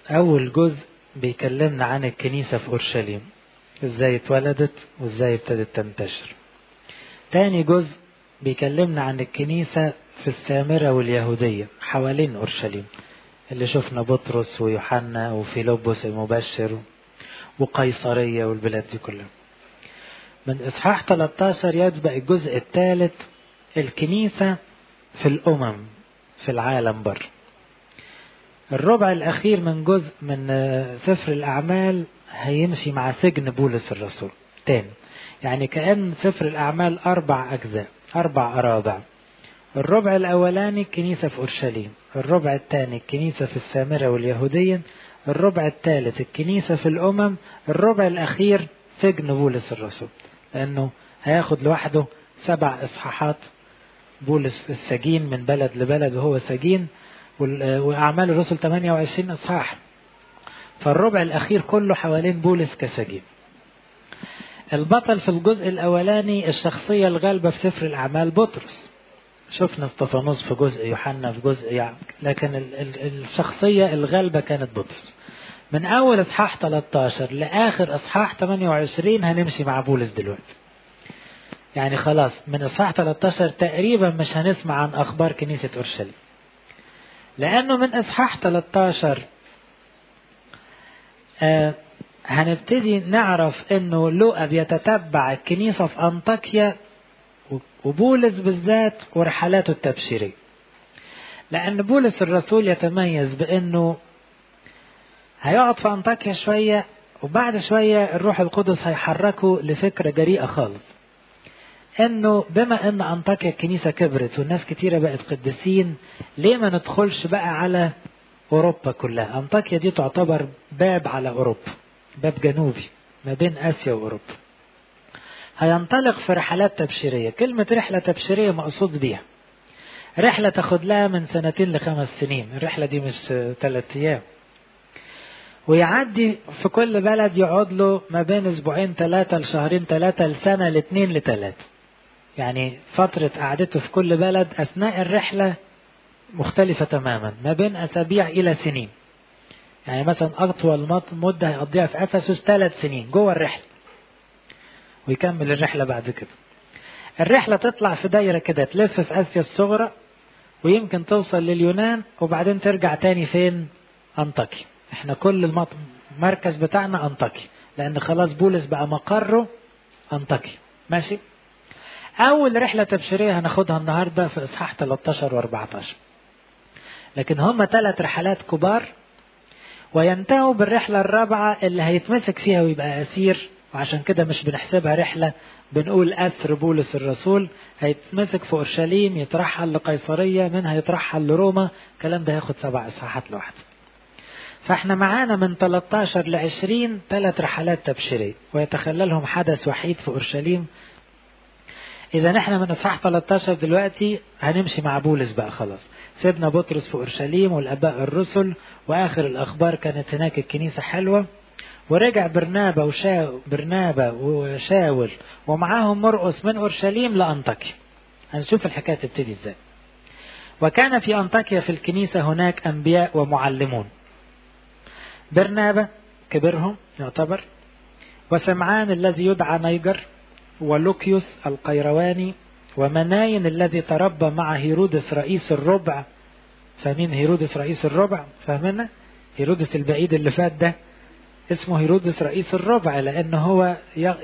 أول جزء بيكلمنا عن الكنيسة في أورشليم إزاي اتولدت وإزاي ابتدت تنتشر تاني جزء بيكلمنا عن الكنيسة في السامرة واليهودية حوالين أورشليم اللي شفنا بطرس ويوحنا وفيلبس المبشر وقيصرية والبلاد دي كلها من إصحاح 13 يسبق الجزء الثالث الكنيسة في الأمم في العالم بر الربع الأخير من جزء من سفر الأعمال هيمشي مع سجن بولس الرسول تاني يعني كأن سفر الأعمال أربع أجزاء أربع أرابع الربع الأولاني الكنيسة في أورشليم الربع الثاني الكنيسة في السامرة واليهودية الربع الثالث الكنيسة في الأمم الربع الأخير سجن بولس الرسول لأنه هياخد لوحده سبع إصحاحات بولس السجين من بلد لبلد وهو سجين وأعمال الرسل 28 إصحاح فالربع الأخير كله حوالين بولس كسجين البطل في الجزء الأولاني الشخصية الغالبة في سفر الأعمال بطرس شفنا استفانوس في جزء يوحنا في جزء يعني لكن ال ال الشخصية الغالبة كانت بطرس من أول إصحاح 13 لآخر إصحاح 28 هنمشي مع بولس دلوقتي يعني خلاص من إصحاح 13 تقريبا مش هنسمع عن أخبار كنيسة أورشليم لأنه من إصحاح 13 آه هنبتدي نعرف انه لوقا بيتتبع الكنيسة في انطاكيا وبولس بالذات ورحلاته التبشيرية لأن بولس الرسول يتميز بأنه هيقعد في أنطاكيا شوية وبعد شوية الروح القدس هيحركه لفكرة جريئة خالص انه بما ان انطاكيا الكنيسة كبرت والناس كتيرة بقت قديسين ليه ما ندخلش بقى على اوروبا كلها انطاكيا دي تعتبر باب على اوروبا باب جنوبي ما بين اسيا واوروبا هينطلق في رحلات تبشيرية كلمة رحلة تبشيرية مقصود بيها رحلة تاخد لها من سنتين لخمس سنين الرحلة دي مش ثلاث أيام ويعدي في كل بلد يقعد له ما بين أسبوعين ثلاثة لشهرين ثلاثة لسنة لاثنين لثلاثة يعني فترة قعدته في كل بلد أثناء الرحلة مختلفة تماما ما بين أسابيع إلى سنين يعني مثلا أطول مدة هيقضيها في أفسس ثلاث سنين جوه الرحلة ويكمل الرحلة بعد كده الرحلة تطلع في دايرة كده تلف في آسيا الصغرى ويمكن توصل لليونان وبعدين ترجع تاني فين أنطاكيا احنا كل المركز بتاعنا أنطاكيا لأن خلاص بولس بقى مقره أنطاكيا ماشي أول رحلة تبشيرية هناخدها النهاردة في إصحاح 13 و14 لكن هم ثلاث رحلات كبار وينتهوا بالرحلة الرابعة اللي هيتمسك فيها ويبقى أسير وعشان كده مش بنحسبها رحلة بنقول أسر بولس الرسول هيتمسك في أورشليم يترحل لقيصرية منها يترحل لروما الكلام ده هياخد سبع إصحاحات لوحده فاحنا معانا من 13 ل 20 ثلاث رحلات تبشيرية ويتخللهم حدث وحيد في أورشليم إذا احنا من إصحاح 13 دلوقتي هنمشي مع بولس بقى خلاص سيبنا بطرس في أورشليم والآباء الرسل وآخر الأخبار كانت هناك الكنيسة حلوة ورجع برنابا وشا برنابا وشاول ومعاهم مرقس من اورشليم لانطاكيا. هنشوف الحكايه تبتدي ازاي. وكان في انطاكيا في الكنيسه هناك انبياء ومعلمون. برنابا كبرهم يعتبر وسمعان الذي يدعى نيجر ولوكيوس القيرواني ومناين الذي تربى مع هيرودس رئيس الربع فاهمين هيرودس رئيس الربع فاهمنا هيرودس البعيد اللي فات ده اسمه هيرودس رئيس الربع لأنه هو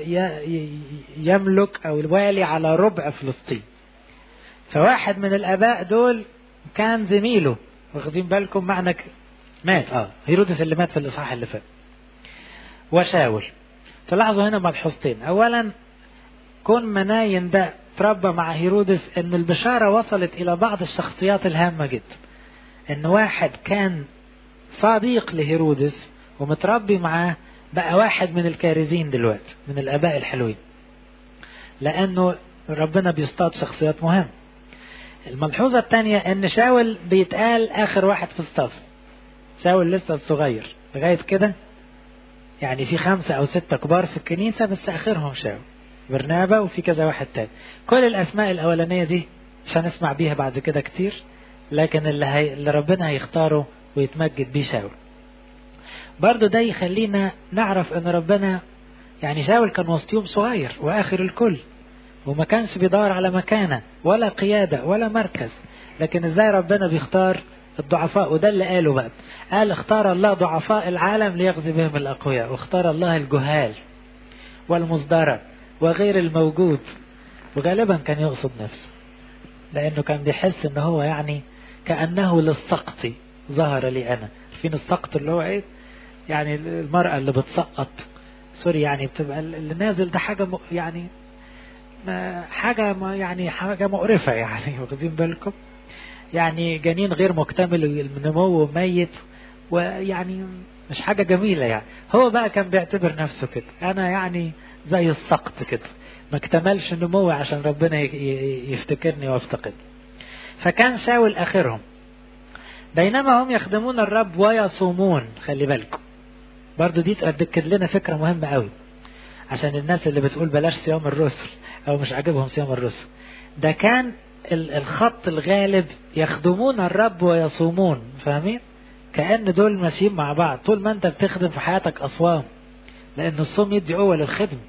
يملك أو الوالي على ربع فلسطين فواحد من الآباء دول كان زميله واخدين بالكم معنى ك... مات اه هيرودس اللي مات في الإصحاح اللي فات وشاول تلاحظوا هنا ملحوظتين أولا كون مناين ده تربى مع هيرودس ان البشارة وصلت الى بعض الشخصيات الهامة جدا ان واحد كان صديق لهيرودس ومتربي معاه بقى واحد من الكارزين دلوقتي من الاباء الحلوين لانه ربنا بيصطاد شخصيات مهمة الملحوظة الثانية ان شاول بيتقال اخر واحد في الصف شاول لسه الصغير لغاية كده يعني في خمسة او ستة كبار في الكنيسة بس اخرهم شاول برنابا وفي كذا واحد تاني كل الاسماء الاولانية دي مش هنسمع بيها بعد كده كتير لكن اللي, هي... اللي ربنا هيختاره ويتمجد بيه شاول برضو ده يخلينا نعرف ان ربنا يعني شاول كان وسطيهم صغير واخر الكل وما كانش بيدور على مكانة ولا قيادة ولا مركز لكن ازاي ربنا بيختار الضعفاء وده اللي قاله بقى قال اختار الله ضعفاء العالم ليغزي بهم الأقوياء واختار الله الجهال والمصدرة وغير الموجود وغالبا كان يقصد نفسه لأنه كان بيحس ان هو يعني كأنه للسقط ظهر لي أنا فين السقط اللي هو ايه يعني المرأة اللي بتسقط سوري يعني بتبقى اللي نازل ده حاجة م... يعني ما حاجة ما يعني حاجة مقرفة يعني واخدين بالكم يعني جنين غير مكتمل النمو ميت ويعني مش حاجة جميلة يعني هو بقى كان بيعتبر نفسه كده أنا يعني زي السقط كده ما اكتملش نموي عشان ربنا يفتكرني وافتقد فكان شاول آخرهم بينما هم يخدمون الرب ويصومون خلي بالكم برضو دي تأكد لنا فكرة مهمة قوي عشان الناس اللي بتقول بلاش صيام الرسل أو مش عاجبهم صيام الرسل ده كان الخط الغالب يخدمون الرب ويصومون فاهمين كأن دول ماشيين مع بعض طول ما انت بتخدم في حياتك أصوام لأن الصوم يدي قوة للخدمة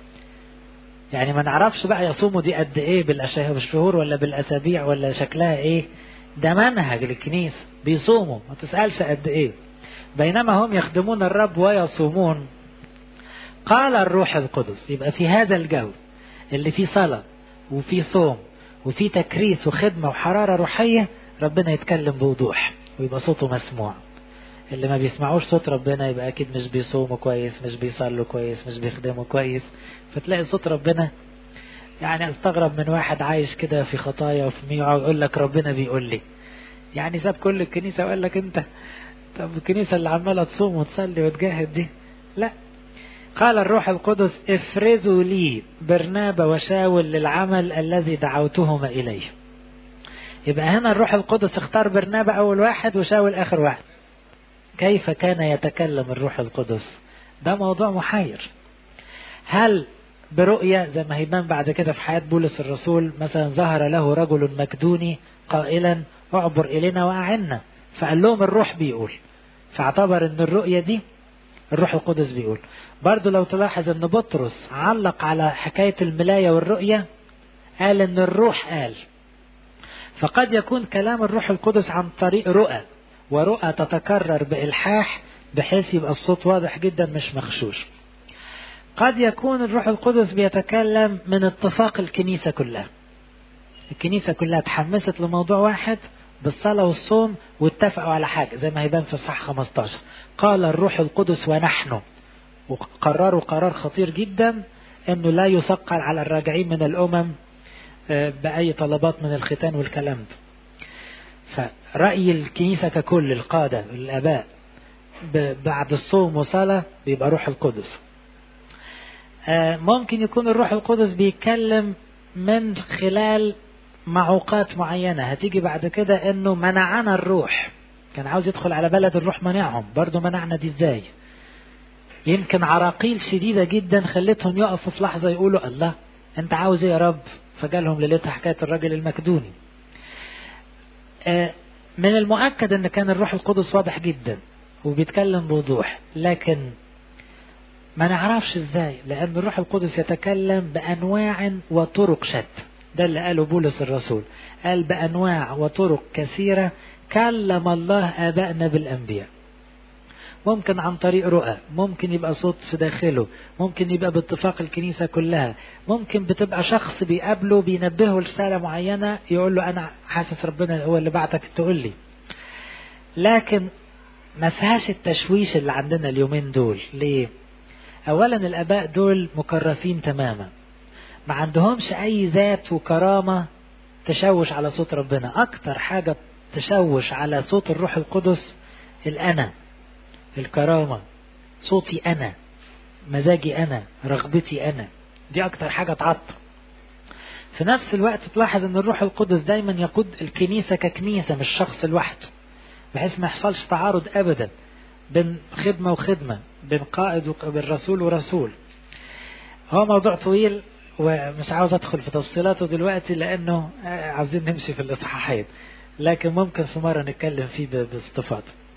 يعني ما نعرفش بقى يصوموا دي قد ايه بالشهور ولا بالأسابيع ولا شكلها ايه ده منهج للكنيسة بيصوموا ما تسألش قد ايه بينما هم يخدمون الرب ويصومون قال الروح القدس يبقى في هذا الجو اللي فيه صلاة وفيه صوم وفي تكريس وخدمة وحرارة روحية ربنا يتكلم بوضوح ويبقى صوته مسموع اللي ما بيسمعوش صوت ربنا يبقى أكيد مش بيصوموا كويس مش بيصلوا كويس مش بيخدموا كويس فتلاقي صوت ربنا يعني استغرب من واحد عايش كده في خطايا وفي ميوعة ويقول لك ربنا بيقول لي يعني ساب كل الكنيسة وقال لك انت طب الكنيسة اللي عمالة تصوم وتصلي وتجاهد دي لا قال الروح القدس افرزوا لي برنابا وشاول للعمل الذي دعوتهما إليه يبقى هنا الروح القدس اختار برنابا أول واحد وشاول آخر واحد كيف كان يتكلم الروح القدس ده موضوع محير هل برؤية زي ما هيبان بعد كده في حياة بولس الرسول مثلا ظهر له رجل مكدوني قائلا اعبر إلينا وأعنا فقال لهم الروح بيقول فاعتبر ان الرؤية دي الروح القدس بيقول برضو لو تلاحظ ان بطرس علق على حكاية الملاية والرؤية قال ان الروح قال فقد يكون كلام الروح القدس عن طريق رؤى ورؤى تتكرر بإلحاح بحيث يبقى الصوت واضح جدا مش مخشوش قد يكون الروح القدس بيتكلم من اتفاق الكنيسة كلها الكنيسة كلها تحمست لموضوع واحد بالصلاة والصوم واتفقوا على حاجة زي ما هيبان في الصح 15 قال الروح القدس ونحن وقرروا قرار خطير جدا انه لا يثقل على الراجعين من الامم باي طلبات من الختان والكلام ده فرأي الكنيسة ككل القادة الاباء بعد الصوم وصلاة بيبقى روح القدس ممكن يكون الروح القدس بيتكلم من خلال معوقات معينة هتيجي بعد كده انه منعنا الروح كان عاوز يدخل على بلد الروح منعهم برضو منعنا دي ازاي يمكن عراقيل شديدة جدا خلتهم يقفوا في لحظة يقولوا الله انت عاوز ايه يا رب فجالهم ليلتها حكاية الراجل المكدوني من المؤكد ان كان الروح القدس واضح جدا وبيتكلم بوضوح لكن ما نعرفش ازاي لان الروح القدس يتكلم بانواع وطرق شتى ده اللي قاله بولس الرسول قال بأنواع وطرق كثيرة كلم الله آبائنا بالأنبياء ممكن عن طريق رؤى ممكن يبقى صوت في داخله ممكن يبقى باتفاق الكنيسة كلها ممكن بتبقى شخص بيقابله بينبهه رسالة معينة يقول له أنا حاسس ربنا هو اللي بعتك تقول لي لكن ما فيهاش التشويش اللي عندنا اليومين دول ليه أولا الآباء دول مكرسين تماما ما عندهمش اي ذات وكرامة تشوش على صوت ربنا اكتر حاجة تشوش على صوت الروح القدس الانا الكرامة صوتي انا مزاجي انا رغبتي انا دي اكتر حاجة تعطل في نفس الوقت تلاحظ ان الروح القدس دايما يقود الكنيسة ككنيسة مش شخص لوحده بحيث ما يحصلش تعارض ابدا بين خدمة وخدمة بين قائد وبين رسول ورسول هو موضوع طويل ومش عاوز ادخل في تفصيلاته دلوقتي لانه عاوزين نمشي في الاصحاحين لكن ممكن في مرة نتكلم فيه باستفاضة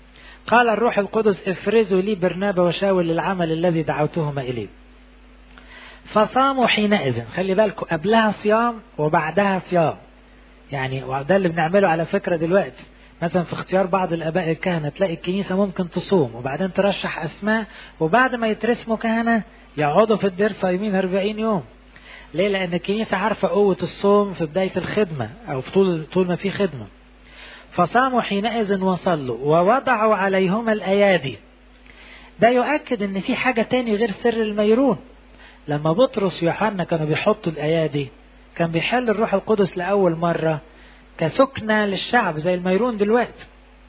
قال الروح القدس افرزوا لي برنابا وشاول للعمل الذي دعوتهما إليه فصاموا حينئذ خلي بالكم قبلها صيام وبعدها صيام يعني وده اللي بنعمله على فكرة دلوقتي مثلا في اختيار بعض الآباء الكهنة تلاقي الكنيسة ممكن تصوم وبعدين ترشح أسماء وبعد ما يترسموا كهنة يقعدوا في الدير صايمين 40 يوم ليه؟ لأن الكنيسة عارفة قوة الصوم في بداية الخدمة أو في طول طول ما في خدمة. فصاموا حينئذ وصلوا ووضعوا عليهما الأيادي. ده يؤكد إن في حاجة تاني غير سر الميرون. لما بطرس ويوحنا كانوا بيحطوا الأيادي كان بيحل الروح القدس لأول مرة كسكنة للشعب زي الميرون دلوقتي.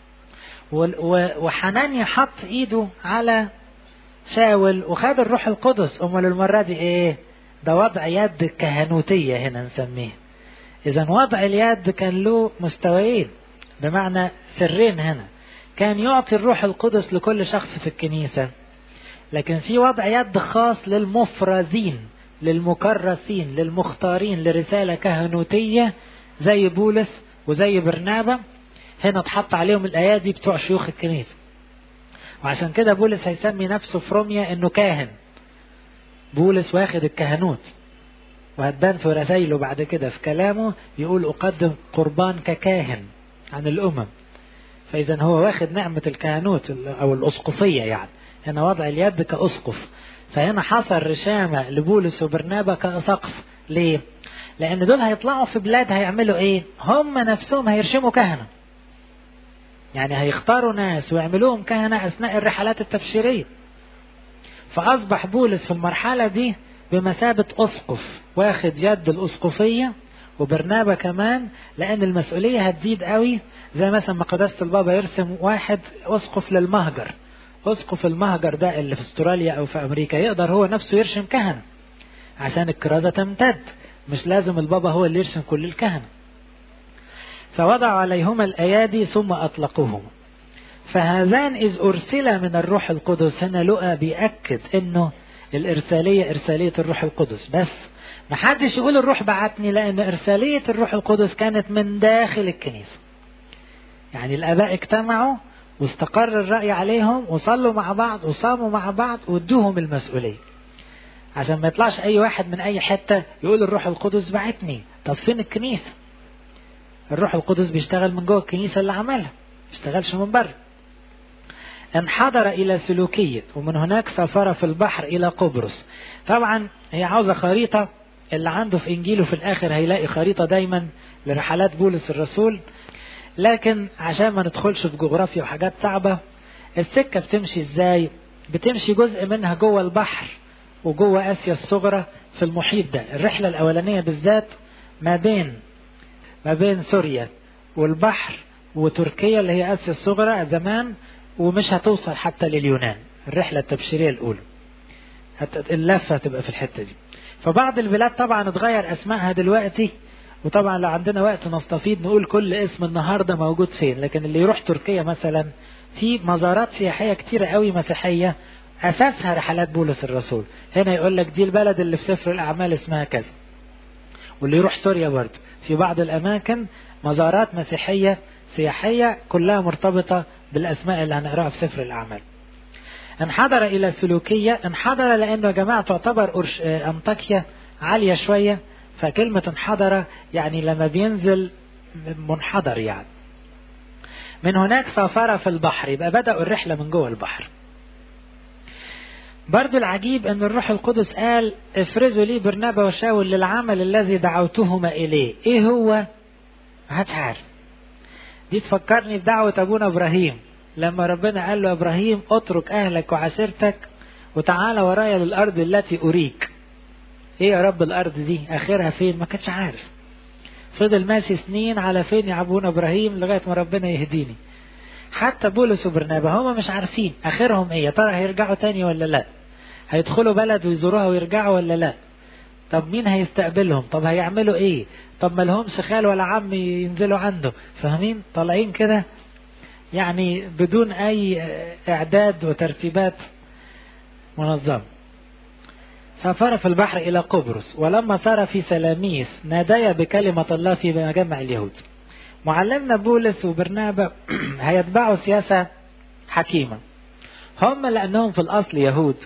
وحنانيا حط إيده على شاول وخد الروح القدس أمال المرة دي إيه؟ ده وضع يد كهنوتية هنا نسميه إذا وضع اليد كان له مستويين بمعنى سرين هنا كان يعطي الروح القدس لكل شخص في الكنيسة لكن في وضع يد خاص للمفرزين للمكرسين للمختارين لرسالة كهنوتية زي بولس وزي برنابا هنا اتحط عليهم الأيادي بتوع شيوخ الكنيسة وعشان كده بولس هيسمي نفسه في روميا انه كاهن بولس واخد الكهنوت وهتبان في رسائله بعد كده في كلامه يقول أقدم قربان ككاهن عن الأمم فإذا هو واخد نعمة الكهنوت أو الأسقفية يعني هنا وضع اليد كأسقف فهنا حصل رشامة لبولس وبرنابا كأسقف ليه؟ لأن دول هيطلعوا في بلاد هيعملوا إيه؟ هم نفسهم هيرشموا كهنة يعني هيختاروا ناس ويعملوهم كهنة أثناء الرحلات التبشيرية فأصبح بولس في المرحلة دي بمثابة أسقف واخد يد الأسقفية وبرنابا كمان لأن المسؤولية هتزيد قوي زي مثلا ما قداسة البابا يرسم واحد أسقف للمهجر أسقف المهجر ده اللي في استراليا أو في أمريكا يقدر هو نفسه يرشم كهنة عشان الكرازة تمتد مش لازم البابا هو اللي يرسم كل الكهنة فوضعوا عليهما الأيادي ثم أطلقوهما فهذان إذ أرسل من الروح القدس هنا لقى بيأكد إنه الإرسالية إرسالية الروح القدس بس محدش يقول الروح بعتني لأن إرسالية الروح القدس كانت من داخل الكنيسة يعني الآباء اجتمعوا واستقر الرأي عليهم وصلوا مع بعض وصاموا مع بعض وادوهم المسؤولية عشان ما يطلعش أي واحد من أي حتة يقول الروح القدس بعتني طب فين الكنيسة الروح القدس بيشتغل من جوه الكنيسة اللي عملها بيشتغلش من بره انحدر إلى سلوكية ومن هناك سافر في البحر إلى قبرص طبعا هي عاوزة خريطة اللي عنده في إنجيله في الآخر هيلاقي خريطة دايما لرحلات بولس الرسول لكن عشان ما ندخلش في جغرافيا وحاجات صعبة السكة بتمشي ازاي بتمشي جزء منها جوه البحر وجوه آسيا الصغرى في المحيط ده الرحلة الأولانية بالذات ما بين ما بين سوريا والبحر وتركيا اللي هي آسيا الصغرى زمان ومش هتوصل حتى لليونان الرحلة التبشيرية الأولى اللفة هتبقى في الحتة دي فبعض البلاد طبعا اتغير أسمائها دلوقتي وطبعا لو عندنا وقت نستفيد نقول كل اسم النهاردة موجود فين لكن اللي يروح تركيا مثلا في مزارات سياحية كتيرة قوي مسيحية أساسها رحلات بولس الرسول هنا يقول لك دي البلد اللي في سفر الأعمال اسمها كذا واللي يروح سوريا برضه في بعض الأماكن مزارات مسيحية سياحية كلها مرتبطة بالأسماء اللي هنقراها في سفر الأعمال انحدر إلى سلوكية انحدر لأنه يا جماعة تعتبر أرش... أنطاكيا عالية شوية فكلمة انحدر يعني لما بينزل منحدر يعني من هناك سافر في البحر يبقى بدأوا الرحلة من جوه البحر برضو العجيب أن الروح القدس قال افرزوا لي برنابا وشاول للعمل الذي دعوتهما إليه إيه هو هتعرف دي تفكرني بدعوة أبونا إبراهيم لما ربنا قال له إبراهيم اترك أهلك وعشيرتك وتعالى ورايا للأرض التي أريك إيه يا رب الأرض دي آخرها فين ما كانش عارف فضل ماشي سنين على فين يا أبونا إبراهيم لغاية ما ربنا يهديني حتى بولس وبرنابا هما مش عارفين آخرهم إيه يا ترى هيرجعوا تاني ولا لا هيدخلوا بلد ويزوروها ويرجعوا ولا لا طب مين هيستقبلهم طب هيعملوا ايه طب ما لهمش خال ولا عم ينزلوا عنده فاهمين طالعين كده يعني بدون اي اعداد وترتيبات منظمه سافر في البحر الى قبرص ولما سار في سلاميس ناديا بكلمه الله في مجمع اليهود معلمنا بولس وبرنابا هيتبعوا سياسه حكيما هم لأنهم في الأصل يهود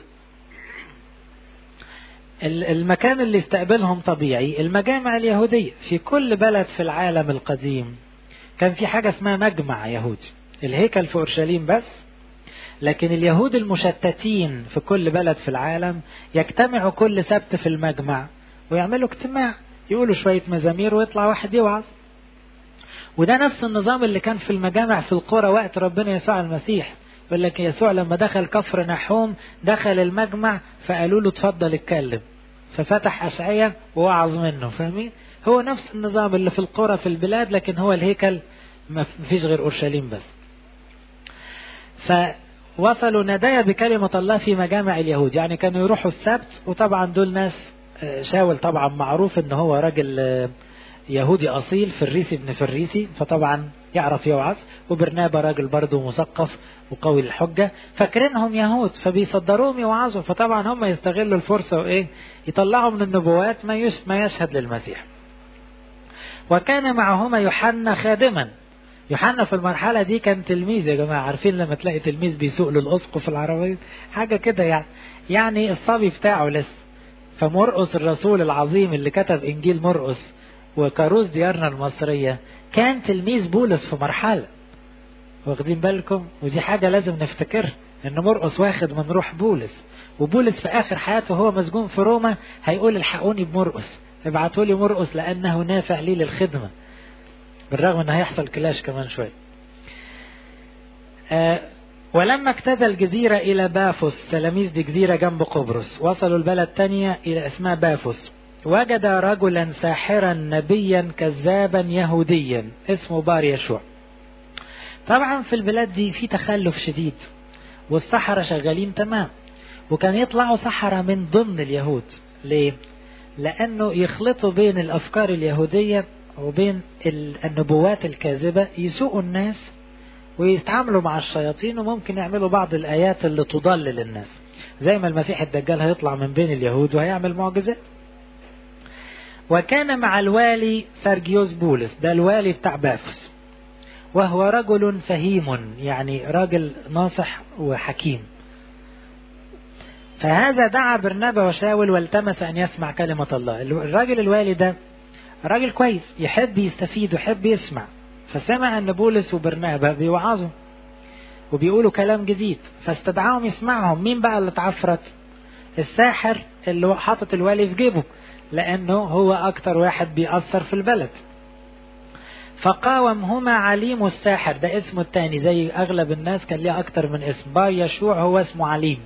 المكان اللي استقبلهم طبيعي المجامع اليهودية في كل بلد في العالم القديم كان في حاجة اسمها مجمع يهودي الهيكل في أورشليم بس لكن اليهود المشتتين في كل بلد في العالم يجتمعوا كل سبت في المجمع ويعملوا اجتماع يقولوا شوية مزامير ويطلع واحد يوعظ وده نفس النظام اللي كان في المجامع في القرى وقت ربنا يسوع المسيح يقول لك يسوع لما دخل كفر نحوم دخل المجمع فقالوا له اتفضل اتكلم ففتح أشعية ووعظ منه فاهمين هو نفس النظام اللي في القرى في البلاد لكن هو الهيكل ما فيش غير أورشليم بس فوصلوا ندايا بكلمة الله في مجامع اليهود يعني كانوا يروحوا السبت وطبعا دول ناس شاول طبعا معروف ان هو راجل يهودي اصيل فريسي ابن فريسي فطبعا يعرف يوعظ وبرنابا راجل برضه مثقف وقوي الحجة فاكرينهم يهود فبيصدروهم يوعظوا فطبعا هم يستغلوا الفرصة وايه يطلعوا من النبوات ما ما يشهد للمسيح وكان معهما يوحنا خادما يوحنا في المرحلة دي كان تلميذ يا جماعة عارفين لما تلاقي تلميذ بيسوق للأسقف العربية حاجة كده يعني يعني الصبي بتاعه لسه فمرقس الرسول العظيم اللي كتب إنجيل مرقس وكاروس ديارنا المصرية كان تلميذ بولس في مرحلة واخدين بالكم ودي حاجة لازم نفتكرها ان مرقس واخد من روح بولس وبولس في اخر حياته هو مسجون في روما هيقول الحقوني بمرقس ابعتوا لي مرقس لانه نافع لي للخدمة بالرغم ان هيحصل كلاش كمان شوية آه ولما اجتاز الجزيرة إلى بافوس تلاميذ دي جزيرة جنب قبرص وصلوا البلد تانية إلى اسمها بافوس وجد رجلا ساحرا نبيا كذابا يهوديا اسمه بار يشوع طبعا في البلاد دي في تخلف شديد والسحرة شغالين تمام وكان يطلعوا سحرة من ضمن اليهود ليه؟ لأنه يخلطوا بين الأفكار اليهودية وبين النبوات الكاذبة يسوقوا الناس ويتعاملوا مع الشياطين وممكن يعملوا بعض الآيات اللي تضلل الناس زي ما المسيح الدجال هيطلع من بين اليهود وهيعمل معجزات وكان مع الوالي سرجيوس بولس ده الوالي بتاع بافوس وهو رجل فهيم يعني راجل ناصح وحكيم فهذا دعا برنابا وشاول والتمس أن يسمع كلمة الله الراجل الوالي ده راجل كويس يحب يستفيد ويحب يسمع فسمع أن بولس وبرنابا بيوعظوا وبيقولوا كلام جديد فاستدعاهم يسمعهم مين بقى اللي اتعفرت الساحر اللي حاطط الوالي في جيبه لأنه هو أكتر واحد بيأثر في البلد فقاومهما عليم الساحر ده اسمه التاني زي أغلب الناس كان ليه أكتر من اسم با يشوع هو اسمه عليم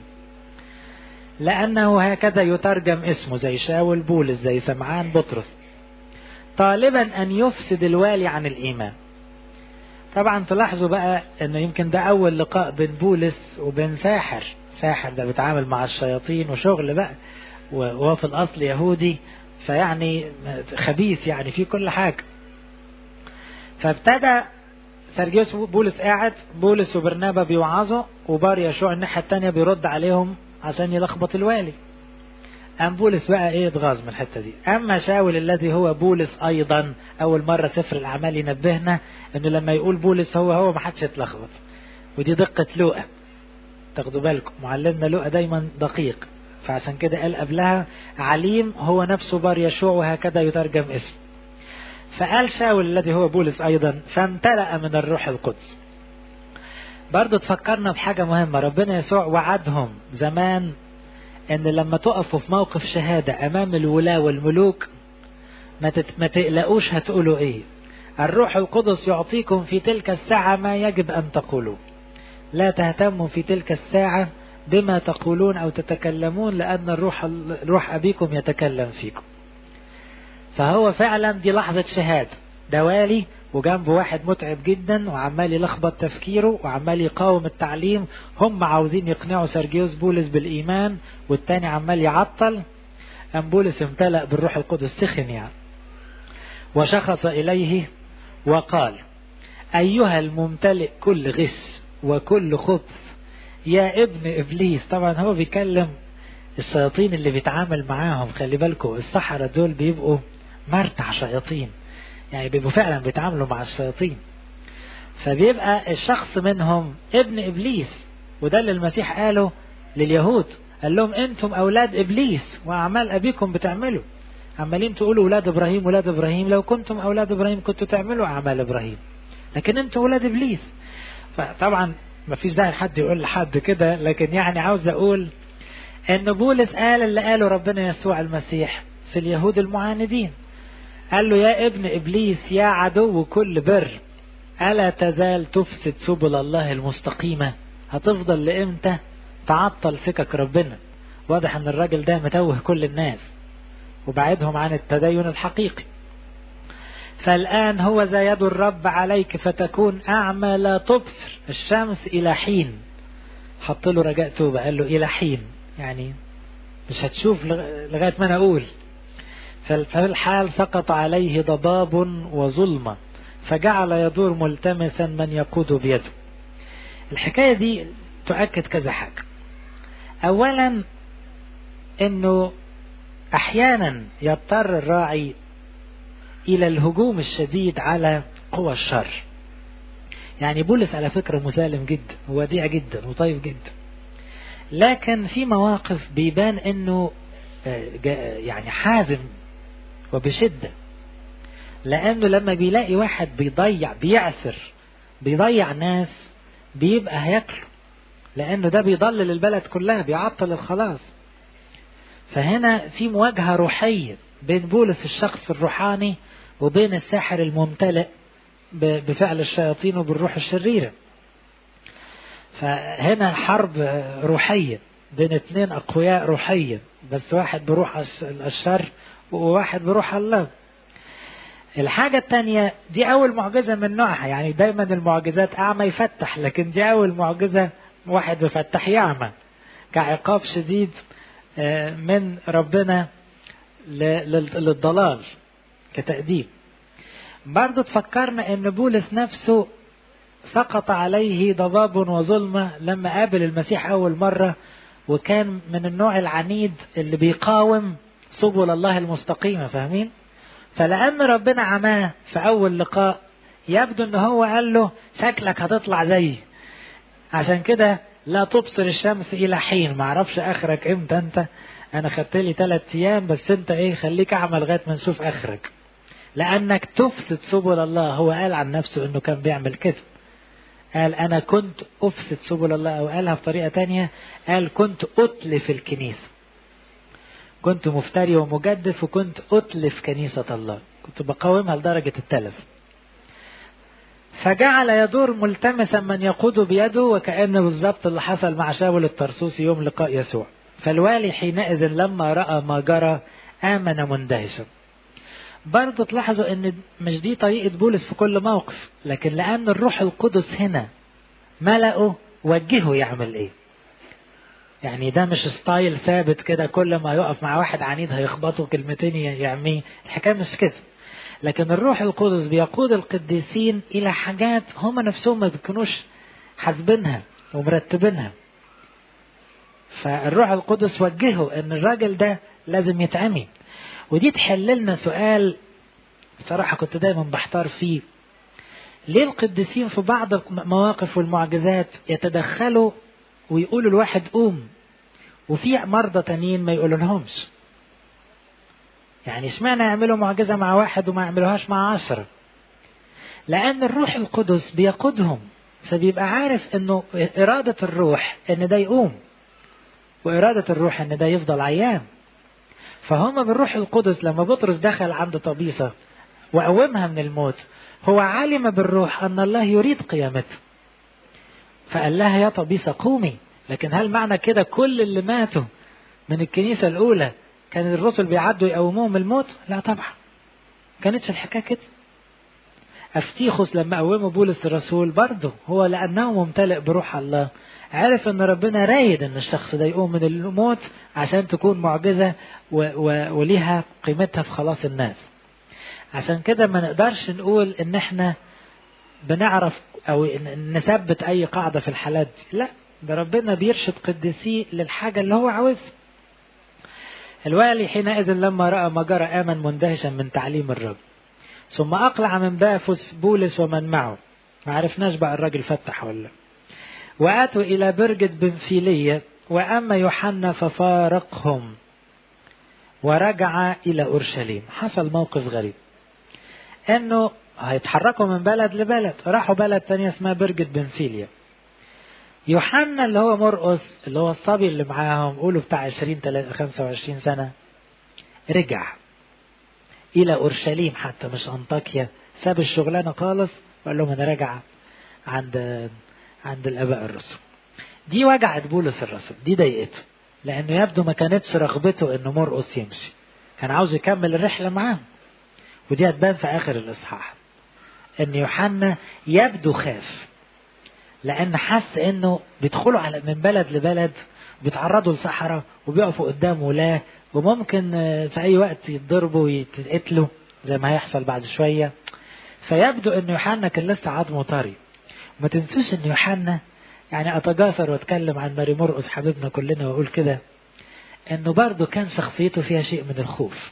لأنه هكذا يترجم اسمه زي شاول بولس زي سمعان بطرس طالبا أن يفسد الوالي عن الإيمان طبعا تلاحظوا بقى أنه يمكن ده أول لقاء بين بولس وبين ساحر ساحر ده بيتعامل مع الشياطين وشغل بقى وهو في الأصل يهودي فيعني خبيث يعني في كل حاجة فابتدى سرجيوس بولس قاعد بولس وبرنابا بيوعظوا وبار يشوع الناحية التانية بيرد عليهم عشان يلخبط الوالي أم بولس بقى إيه اتغاظ من الحتة دي أما شاول الذي هو بولس أيضا أول مرة سفر الأعمال ينبهنا إنه لما يقول بولس هو هو ما حدش يتلخبط ودي دقة لوقا تاخدوا بالكم معلمنا لوقا دايما دقيق فعشان كده قال قبلها عليم هو نفسه بار يشوع وهكذا يترجم اسم فقال شاول الذي هو بولس أيضا فامتلأ من الروح القدس برضو تفكرنا بحاجة مهمة ربنا يسوع وعدهم زمان ان لما تقفوا في موقف شهادة امام الولاة والملوك ما, تت... ما تقلقوش هتقولوا ايه الروح القدس يعطيكم في تلك الساعة ما يجب ان تقولوا لا تهتموا في تلك الساعة بما تقولون او تتكلمون لان الروح روح ابيكم يتكلم فيكم فهو فعلا دي لحظة شهادة ده والي وجنبه واحد متعب جدا وعمال يلخبط تفكيره وعمال يقاوم التعليم هم عاوزين يقنعوا سرجيوس بولس بالإيمان والتاني عمال يعطل أم بولس امتلأ بالروح القدس سخن يعني وشخص إليه وقال أيها الممتلئ كل غش وكل خبث يا ابن إبليس طبعا هو بيكلم الشياطين اللي بيتعامل معاهم خلي بالكم السحرة دول بيبقوا مرتع شياطين يعني بيبقوا فعلا بيتعاملوا مع الشياطين فبيبقى الشخص منهم ابن إبليس وده اللي المسيح قاله لليهود قال لهم انتم اولاد ابليس واعمال ابيكم بتعملوا عمالين تقولوا اولاد ابراهيم اولاد ابراهيم لو كنتم اولاد ابراهيم كنتوا تعملوا اعمال ابراهيم لكن انتم اولاد ابليس فطبعا ما فيش داعي حد يقول لحد كده لكن يعني عاوز اقول ان بولس قال اللي قاله ربنا يسوع المسيح في اليهود المعاندين قال له يا ابن ابليس يا عدو كل بر الا تزال تفسد سبل الله المستقيمه هتفضل لامتى تعطل سكك ربنا واضح ان الراجل ده متوه كل الناس وبعدهم عن التدين الحقيقي فالآن هو ذا يد الرب عليك فتكون أعمى لا تبصر الشمس إلى حين حط له رجاء توبة قال له إلى حين يعني مش هتشوف لغاية ما أنا أقول ففي الحال سقط عليه ضباب وظلمة فجعل يدور ملتمسا من يقود بيده الحكاية دي تؤكد كذا حاجة أولا أنه أحيانا يضطر الراعي إلى الهجوم الشديد على قوى الشر يعني بولس على فكرة مسالم جدا ووديع جدا وطيب جدا لكن في مواقف بيبان انه يعني حازم وبشدة لانه لما بيلاقي واحد بيضيع بيعسر بيضيع ناس بيبقى هياكله لانه ده بيضلل البلد كلها بيعطل الخلاص فهنا في مواجهة روحية بين بولس الشخص الروحاني وبين الساحر الممتلئ بفعل الشياطين وبالروح الشريرة فهنا حرب روحية بين اثنين أقوياء روحيا بس واحد بروح الشر وواحد بروح الله الحاجة الثانية دي أول معجزة من نوعها يعني دايما المعجزات أعمى يفتح لكن دي أول معجزة واحد بفتح يعمى كعقاب شديد من ربنا للضلال كتأديب برضو تفكرنا ان بولس نفسه سقط عليه ضباب وظلمة لما قابل المسيح أول مرة وكان من النوع العنيد اللي بيقاوم سبل الله المستقيمة فاهمين فلأن ربنا عماه في أول لقاء يبدو ان هو قال له شكلك هتطلع زيي عشان كده لا تبصر الشمس إلى حين معرفش آخرك امتى انت انا خدت لي ثلاث ايام بس انت ايه خليك اعمى لغايه ما نشوف اخرك لانك تفسد سبل الله هو قال عن نفسه انه كان بيعمل كده قال انا كنت افسد سبل الله او قالها بطريقه تانية قال كنت اتلف الكنيسه كنت مفتري ومجدف وكنت اتلف كنيسه الله كنت بقاومها لدرجه التلف فجعل يدور ملتمسا من يقود بيده وكأن بالظبط اللي حصل مع شاول الطرسوسي يوم لقاء يسوع فالوالي حينئذ لما رأى ما جرى آمن مندهشا برضه تلاحظوا ان مش دي طريقة بولس في كل موقف لكن لأن الروح القدس هنا ملأه وجهه يعمل ايه يعني ده مش ستايل ثابت كده كل ما يقف مع واحد عنيد هيخبطه كلمتين يعميه الحكاية مش كده لكن الروح القدس بيقود القديسين إلى حاجات هم نفسهم ما بيكونوش حاسبينها ومرتبينها فالروح القدس وجهه ان الراجل ده لازم يتعمي ودي تحل لنا سؤال بصراحة كنت دايما بحتار فيه ليه القديسين في بعض المواقف والمعجزات يتدخلوا ويقولوا الواحد قوم وفي مرضى تانيين ما يقولوا لهمش يعني اشمعنى يعملوا معجزة مع واحد وما يعملوهاش مع عشرة لأن الروح القدس بيقودهم فبيبقى عارف انه إرادة الروح ان ده يقوم وإرادة الروح ان ده يفضل عيان فهم بالروح القدس لما بطرس دخل عند طبيسة وقومها من الموت هو علم بالروح أن الله يريد قيامته فقال لها يا طبيسة قومي لكن هل معنى كده كل اللي ماتوا من الكنيسة الأولى كان الرسل بيعدوا يقوموهم الموت لا طبعا كانتش الحكاية كده أفتيخوس لما قوموا بولس الرسول برضه هو لأنه ممتلئ بروح الله عرف ان ربنا رايد ان الشخص ده يقوم من الموت عشان تكون معجزة و و وليها قيمتها في خلاص الناس عشان كده ما نقدرش نقول ان احنا بنعرف او نثبت اي قاعدة في الحالات دي لا ده ربنا بيرشد قديسيه للحاجة اللي هو عاوزها الوالي حينئذ لما رأى ما جرى آمن مندهشا من تعليم الرب ثم أقلع من بافس بولس ومن معه ما عرفناش بقى الراجل فتح ولا واتوا الى برجة بنفيلية واما يوحنا ففارقهم ورجع الى اورشليم حصل موقف غريب انه هيتحركوا من بلد لبلد راحوا بلد تانية اسمها برجة بنفيليا يوحنا اللي هو مرقس اللي هو الصبي اللي معاهم قولوا بتاع 20 25 سنة رجع إلى أورشليم حتى مش أنطاكيا ساب الشغلانة خالص وقال لهم أنا راجع عند عند الآباء الرسل دي وجعت بولس الرسول دي ضايقته لأنه يبدو ما كانتش رغبته إنه مرقس يمشي كان عاوز يكمل الرحلة معاهم ودي هتبان في آخر الإصحاح إن يوحنا يبدو خاف لأن حس إنه بيدخلوا على من بلد لبلد بيتعرضوا لصحراء وبيقفوا قدام ولاة وممكن في أي وقت يتضربوا ويتقتلوا زي ما هيحصل بعد شوية فيبدو إن يوحنا كان لسه عظمه طري ما تنسوش إن يوحنا يعني أتجاسر وأتكلم عن ماري مرقس حبيبنا كلنا وأقول كده إنه برضه كان شخصيته فيها شيء من الخوف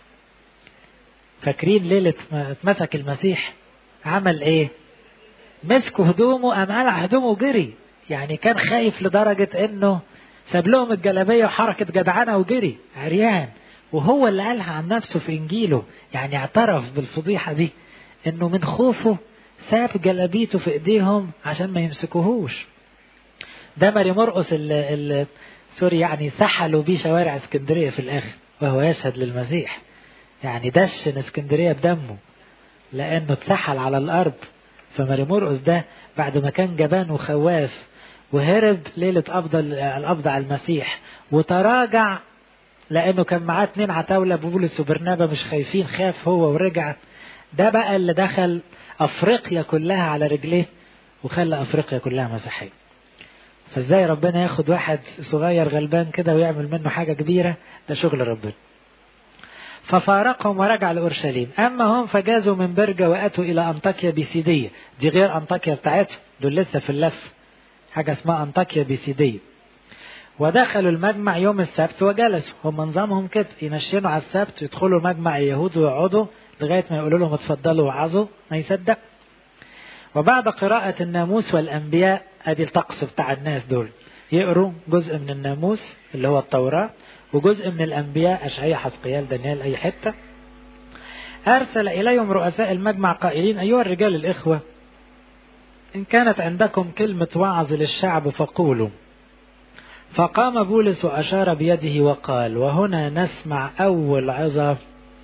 فاكرين ليلة ما اتمسك المسيح عمل إيه؟ مسكوا هدومه قام قلع هدومه وجري يعني كان خايف لدرجة إنه ساب لهم الجلابية وحركة جدعنة وجري عريان وهو اللي قالها عن نفسه في إنجيله يعني اعترف بالفضيحة دي إنه من خوفه ساب جلابيته في إيديهم عشان ما يمسكوهوش ده ماري مرقس اللي, اللي سوري يعني سحلوا بيه شوارع اسكندرية في الآخر وهو يشهد للمسيح يعني دشن اسكندرية بدمه لأنه اتسحل على الأرض فماري مرقس ده بعد ما كان جبان وخواف وهرب ليلة قبض القبض على المسيح وتراجع لأنه كان معاه اتنين عتاولة بولس وبرنابا مش خايفين خاف هو ورجع ده بقى اللي دخل أفريقيا كلها على رجليه وخلى أفريقيا كلها مسيحية فازاي ربنا ياخد واحد صغير غلبان كده ويعمل منه حاجة كبيرة ده شغل ربنا ففارقهم ورجع لأورشليم أما هم فجازوا من برجة وأتوا إلى أنطاكيا بيسيدية دي غير أنطاكيا بتاعتهم دول لسه في اللف حاجة اسمها أنطاكيا بيسيدية ودخلوا المجمع يوم السبت وجلسوا هم نظامهم كده ينشنوا على السبت يدخلوا مجمع اليهود ويقعدوا لغاية ما يقولوا لهم اتفضلوا وعظوا ما يصدق وبعد قراءة الناموس والأنبياء أدي الطقس بتاع الناس دول يقروا جزء من الناموس اللي هو التوراة وجزء من الأنبياء أشعياء حسقيال دانيال أي حتة أرسل إليهم رؤساء المجمع قائلين أيها الرجال الإخوة إن كانت عندكم كلمة وعظ للشعب فقولوا فقام بولس وأشار بيده وقال وهنا نسمع أول عظة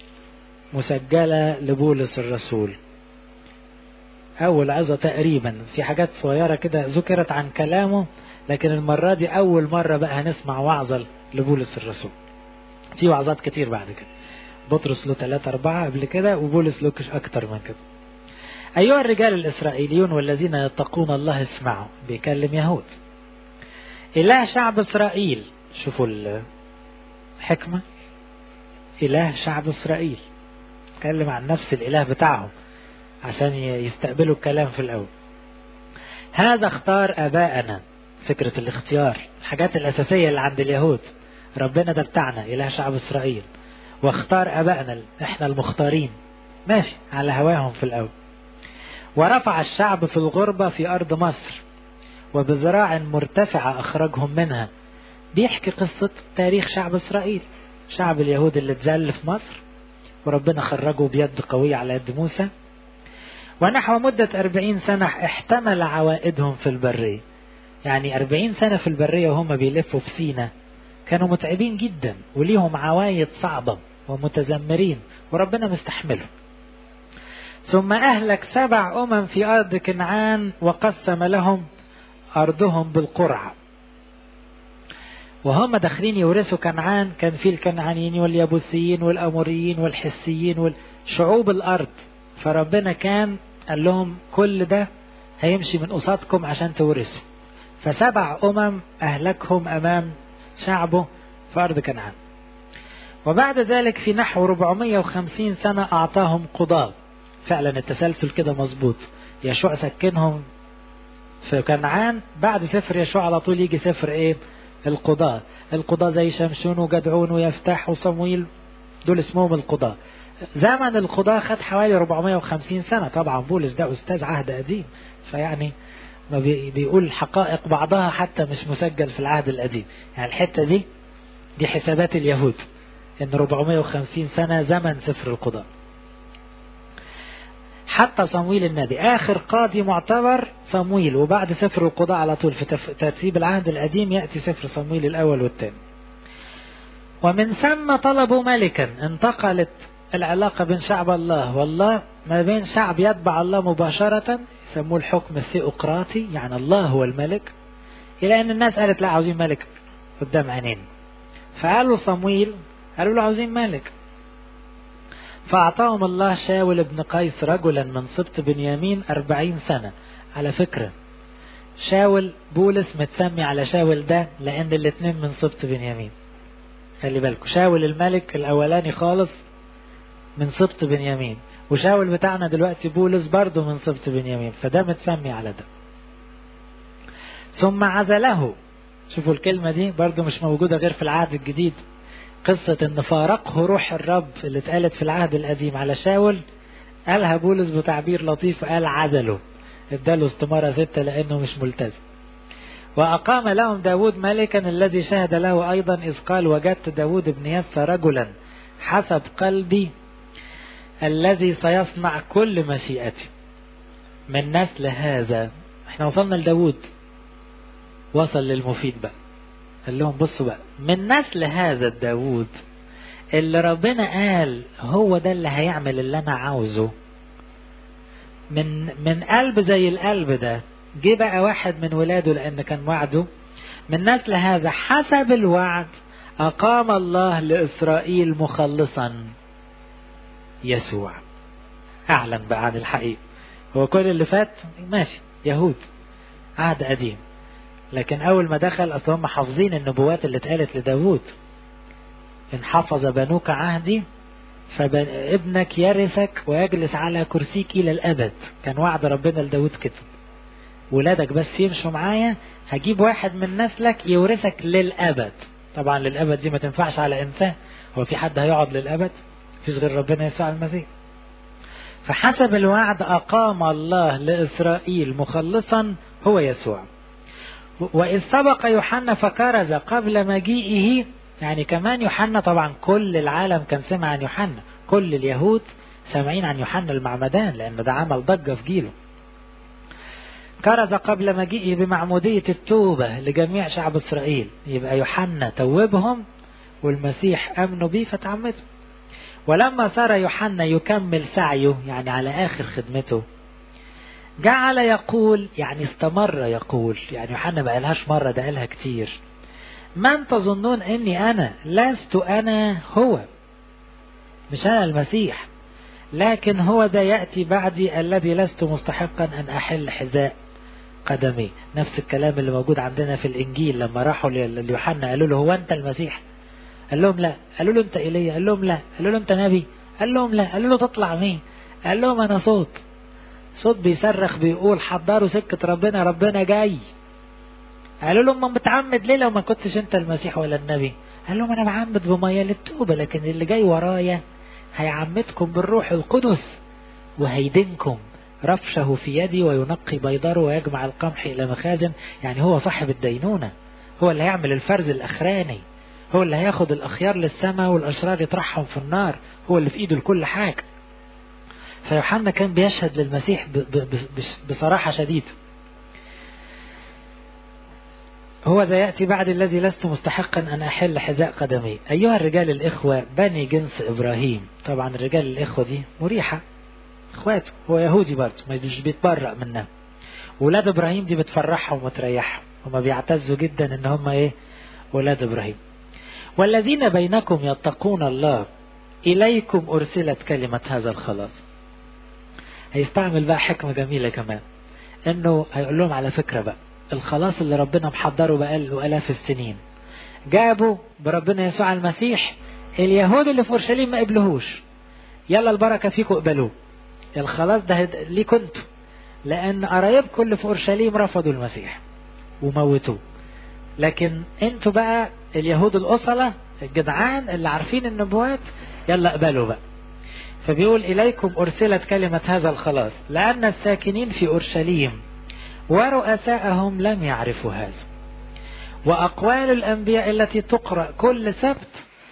مسجلة لبولس الرسول أول عظة تقريبا في حاجات صغيرة كده ذكرت عن كلامه لكن المرة دي أول مرة بقى هنسمع وعظة لبولس الرسول في وعظات كتير بعد كده بطرس له ثلاثة أربعة قبل كده وبولس له أكتر من كده أيها الرجال الإسرائيليون والذين يتقون الله اسمعوا بيكلم يهود إله شعب إسرائيل شوفوا الحكمة إله شعب إسرائيل اتكلم عن نفس الإله بتاعهم عشان يستقبلوا الكلام في الأول هذا اختار آباءنا فكرة الاختيار الحاجات الأساسية اللي عند اليهود ربنا ده بتاعنا إله شعب إسرائيل واختار آبائنا احنا المختارين ماشي على هواهم في الأول ورفع الشعب في الغربة في أرض مصر وبذراع مرتفعة أخرجهم منها بيحكي قصة تاريخ شعب إسرائيل شعب اليهود اللي اتذل في مصر وربنا خرجه بيد قوية على يد موسى ونحو مدة أربعين سنة احتمل عوائدهم في البرية يعني أربعين سنة في البرية وهم بيلفوا في سينا كانوا متعبين جدا وليهم عوايد صعبة ومتذمرين وربنا مستحملهم ثم أهلك سبع أمم في أرض كنعان وقسم لهم أرضهم بالقرعة وهم داخلين يورثوا كنعان كان في الكنعانيين واليابوسيين والأموريين والحسيين والشعوب الأرض فربنا كان قال لهم كل ده هيمشي من قصادكم عشان تورثوا فسبع أمم أهلكهم أمام شعبه في أرض كنعان وبعد ذلك في نحو 450 سنة أعطاهم قضاة فعلا التسلسل كده مظبوط يشوع سكنهم في كنعان بعد سفر يشوع على طول يجي سفر ايه القضاة القضاة زي شمشون وجدعون ويفتح وصمويل دول اسمهم القضاة زمن القضاة خد حوالي 450 سنة طبعا بولس ده أستاذ عهد قديم فيعني ما بيقول الحقائق بعضها حتى مش مسجل في العهد القديم يعني الحتة دي دي حسابات اليهود ان 450 سنة زمن سفر القضاء حتى صمويل النبي آخر قاضي معتبر صمويل وبعد سفر القضاء على طول في ترتيب العهد القديم يأتي سفر صمويل الأول والثاني ومن ثم طلبوا ملكا انتقلت العلاقة بين شعب الله والله ما بين شعب يتبع الله مباشرة يسموه الحكم الثيوقراطي يعني الله هو الملك إلى أن الناس قالت لا عاوزين ملك قدام عينين فقالوا صمويل قالوا له عاوزين ملك فأعطاهم الله شاول بن قيس رجلا من سبط بنيامين أربعين سنة على فكرة شاول بولس متسمي على شاول ده لأن الاتنين من سبط بنيامين خلي بالكم شاول الملك الأولاني خالص من سبط بنيامين وشاول بتاعنا دلوقتي بولس برضه من سبط بنيامين فده متسمي على ده ثم عزله شوفوا الكلمة دي برضه مش موجودة غير في العهد الجديد قصة ان فارقه روح الرب اللي اتقالت في العهد القديم على شاول قالها بولس بتعبير لطيف قال عزله اداله استمارة ستة لانه مش ملتزم وأقام لهم داود ملكا الذي شهد له أيضا إذ قال وجدت داود بن يسى رجلا حسب قلبي الذي سيصنع كل مشيئتي من نسل هذا احنا وصلنا لداود وصل للمفيد بقى قال لهم بصوا بقى من نسل هذا الداود اللي ربنا قال هو ده اللي هيعمل اللي انا عاوزه من من قلب زي القلب ده جه بقى واحد من ولاده لان كان وعده من نسل هذا حسب الوعد اقام الله لاسرائيل مخلصا يسوع اعلن بقى عن الحقيقه هو كل اللي فات ماشي يهود عهد قديم لكن أول ما دخل أصل هم حافظين النبوات اللي اتقالت لداود إن حفظ بنوك عهدي فابنك يرثك ويجلس على كرسيك إلى الأبد كان وعد ربنا لداود كده ولادك بس يمشوا معايا هجيب واحد من نسلك يورثك للأبد طبعا للأبد دي ما تنفعش على إنسان هو في حد هيقعد للأبد فيش غير ربنا يسوع المسيح فحسب الوعد أقام الله لإسرائيل مخلصا هو يسوع وإذ سبق يوحنا فكرز قبل مجيئه يعني كمان يوحنا طبعا كل العالم كان سمع عن يوحنا كل اليهود سامعين عن يوحنا المعمدان لأن ده عمل ضجة في جيله كرز قبل مجيئه بمعمودية التوبة لجميع شعب إسرائيل يبقى يوحنا توبهم والمسيح أمنوا به فتعمدوا ولما صار يوحنا يكمل سعيه يعني على آخر خدمته جعل يقول يعني استمر يقول يعني يوحنا ما قالهاش مرة ده قالها كتير من تظنون اني انا لست انا هو مش انا المسيح لكن هو ذا يأتي بعدي الذي لست مستحقا ان احل حذاء قدمي نفس الكلام اللي موجود عندنا في الانجيل لما راحوا ليوحنا قالوا له هو انت المسيح قال لهم لا قالوا له انت ايليا قال لهم لا قالوا له انت نبي قال لهم لا قالوا له تطلع مين قال لهم انا صوت صوت بيصرخ بيقول حضروا سكة ربنا ربنا جاي قالوا له ما متعمد ليه لو ما كنتش انت المسيح ولا النبي قال لهم انا بعمد بمية للتوبة لكن اللي جاي ورايا هيعمدكم بالروح القدس وهيدنكم رفشه في يدي وينقي بيضره ويجمع القمح الى مخازن يعني هو صاحب الدينونة هو اللي هيعمل الفرز الاخراني هو اللي هياخد الاخيار للسماء والاشرار يطرحهم في النار هو اللي في ايده لكل حاجه فيوحنا كان بيشهد للمسيح بصراحة شديدة هو ذا يأتي بعد الذي لست مستحقا أن أحل حذاء قدمي أيها الرجال الإخوة بني جنس إبراهيم طبعا الرجال الإخوة دي مريحة إخواته هو يهودي برضه مش بيتبرأ منها ولاد إبراهيم دي بتفرحهم وتريحهم هما بيعتزوا جدا إن هم إيه ولاد إبراهيم والذين بينكم يتقون الله إليكم أرسلت كلمة هذا الخلاص هيستعمل بقى حكمة جميلة كمان انه هيقول لهم على فكرة بقى الخلاص اللي ربنا محضره بقى له الاف السنين جابوا بربنا يسوع المسيح اليهود اللي في اورشليم ما قبلوهوش يلا البركة فيكم اقبلوه الخلاص ده ليكم انتوا لان قرايبكم اللي في اورشليم رفضوا المسيح وموتوه لكن انتوا بقى اليهود الاصلة الجدعان اللي عارفين النبوات يلا اقبلوا بقى فبيقول إليكم أرسلت كلمة هذا الخلاص لأن الساكنين في أورشليم ورؤساءهم لم يعرفوا هذا وأقوال الأنبياء التي تقرأ كل سبت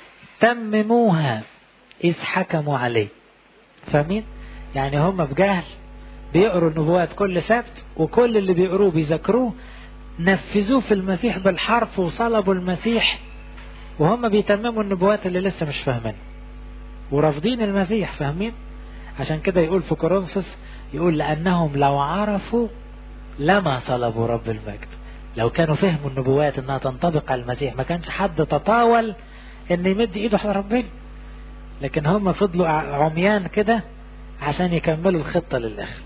تمموها إذ حكموا عليه فاهمين؟ يعني هم بجهل بيقروا النبوات كل سبت وكل اللي بيقروه بيذاكروه نفذوه في المسيح بالحرف وصلبوا المسيح وهم بيتمموا النبوات اللي لسه مش فاهمين ورافضين المسيح فاهمين عشان كده يقول في كورنثوس يقول لأنهم لو عرفوا لما طلبوا رب المجد لو كانوا فهموا النبوات انها تنطبق على المسيح ما كانش حد تطاول ان يمد ايده على ربنا لكن هم فضلوا عميان كده عشان يكملوا الخطة للآخر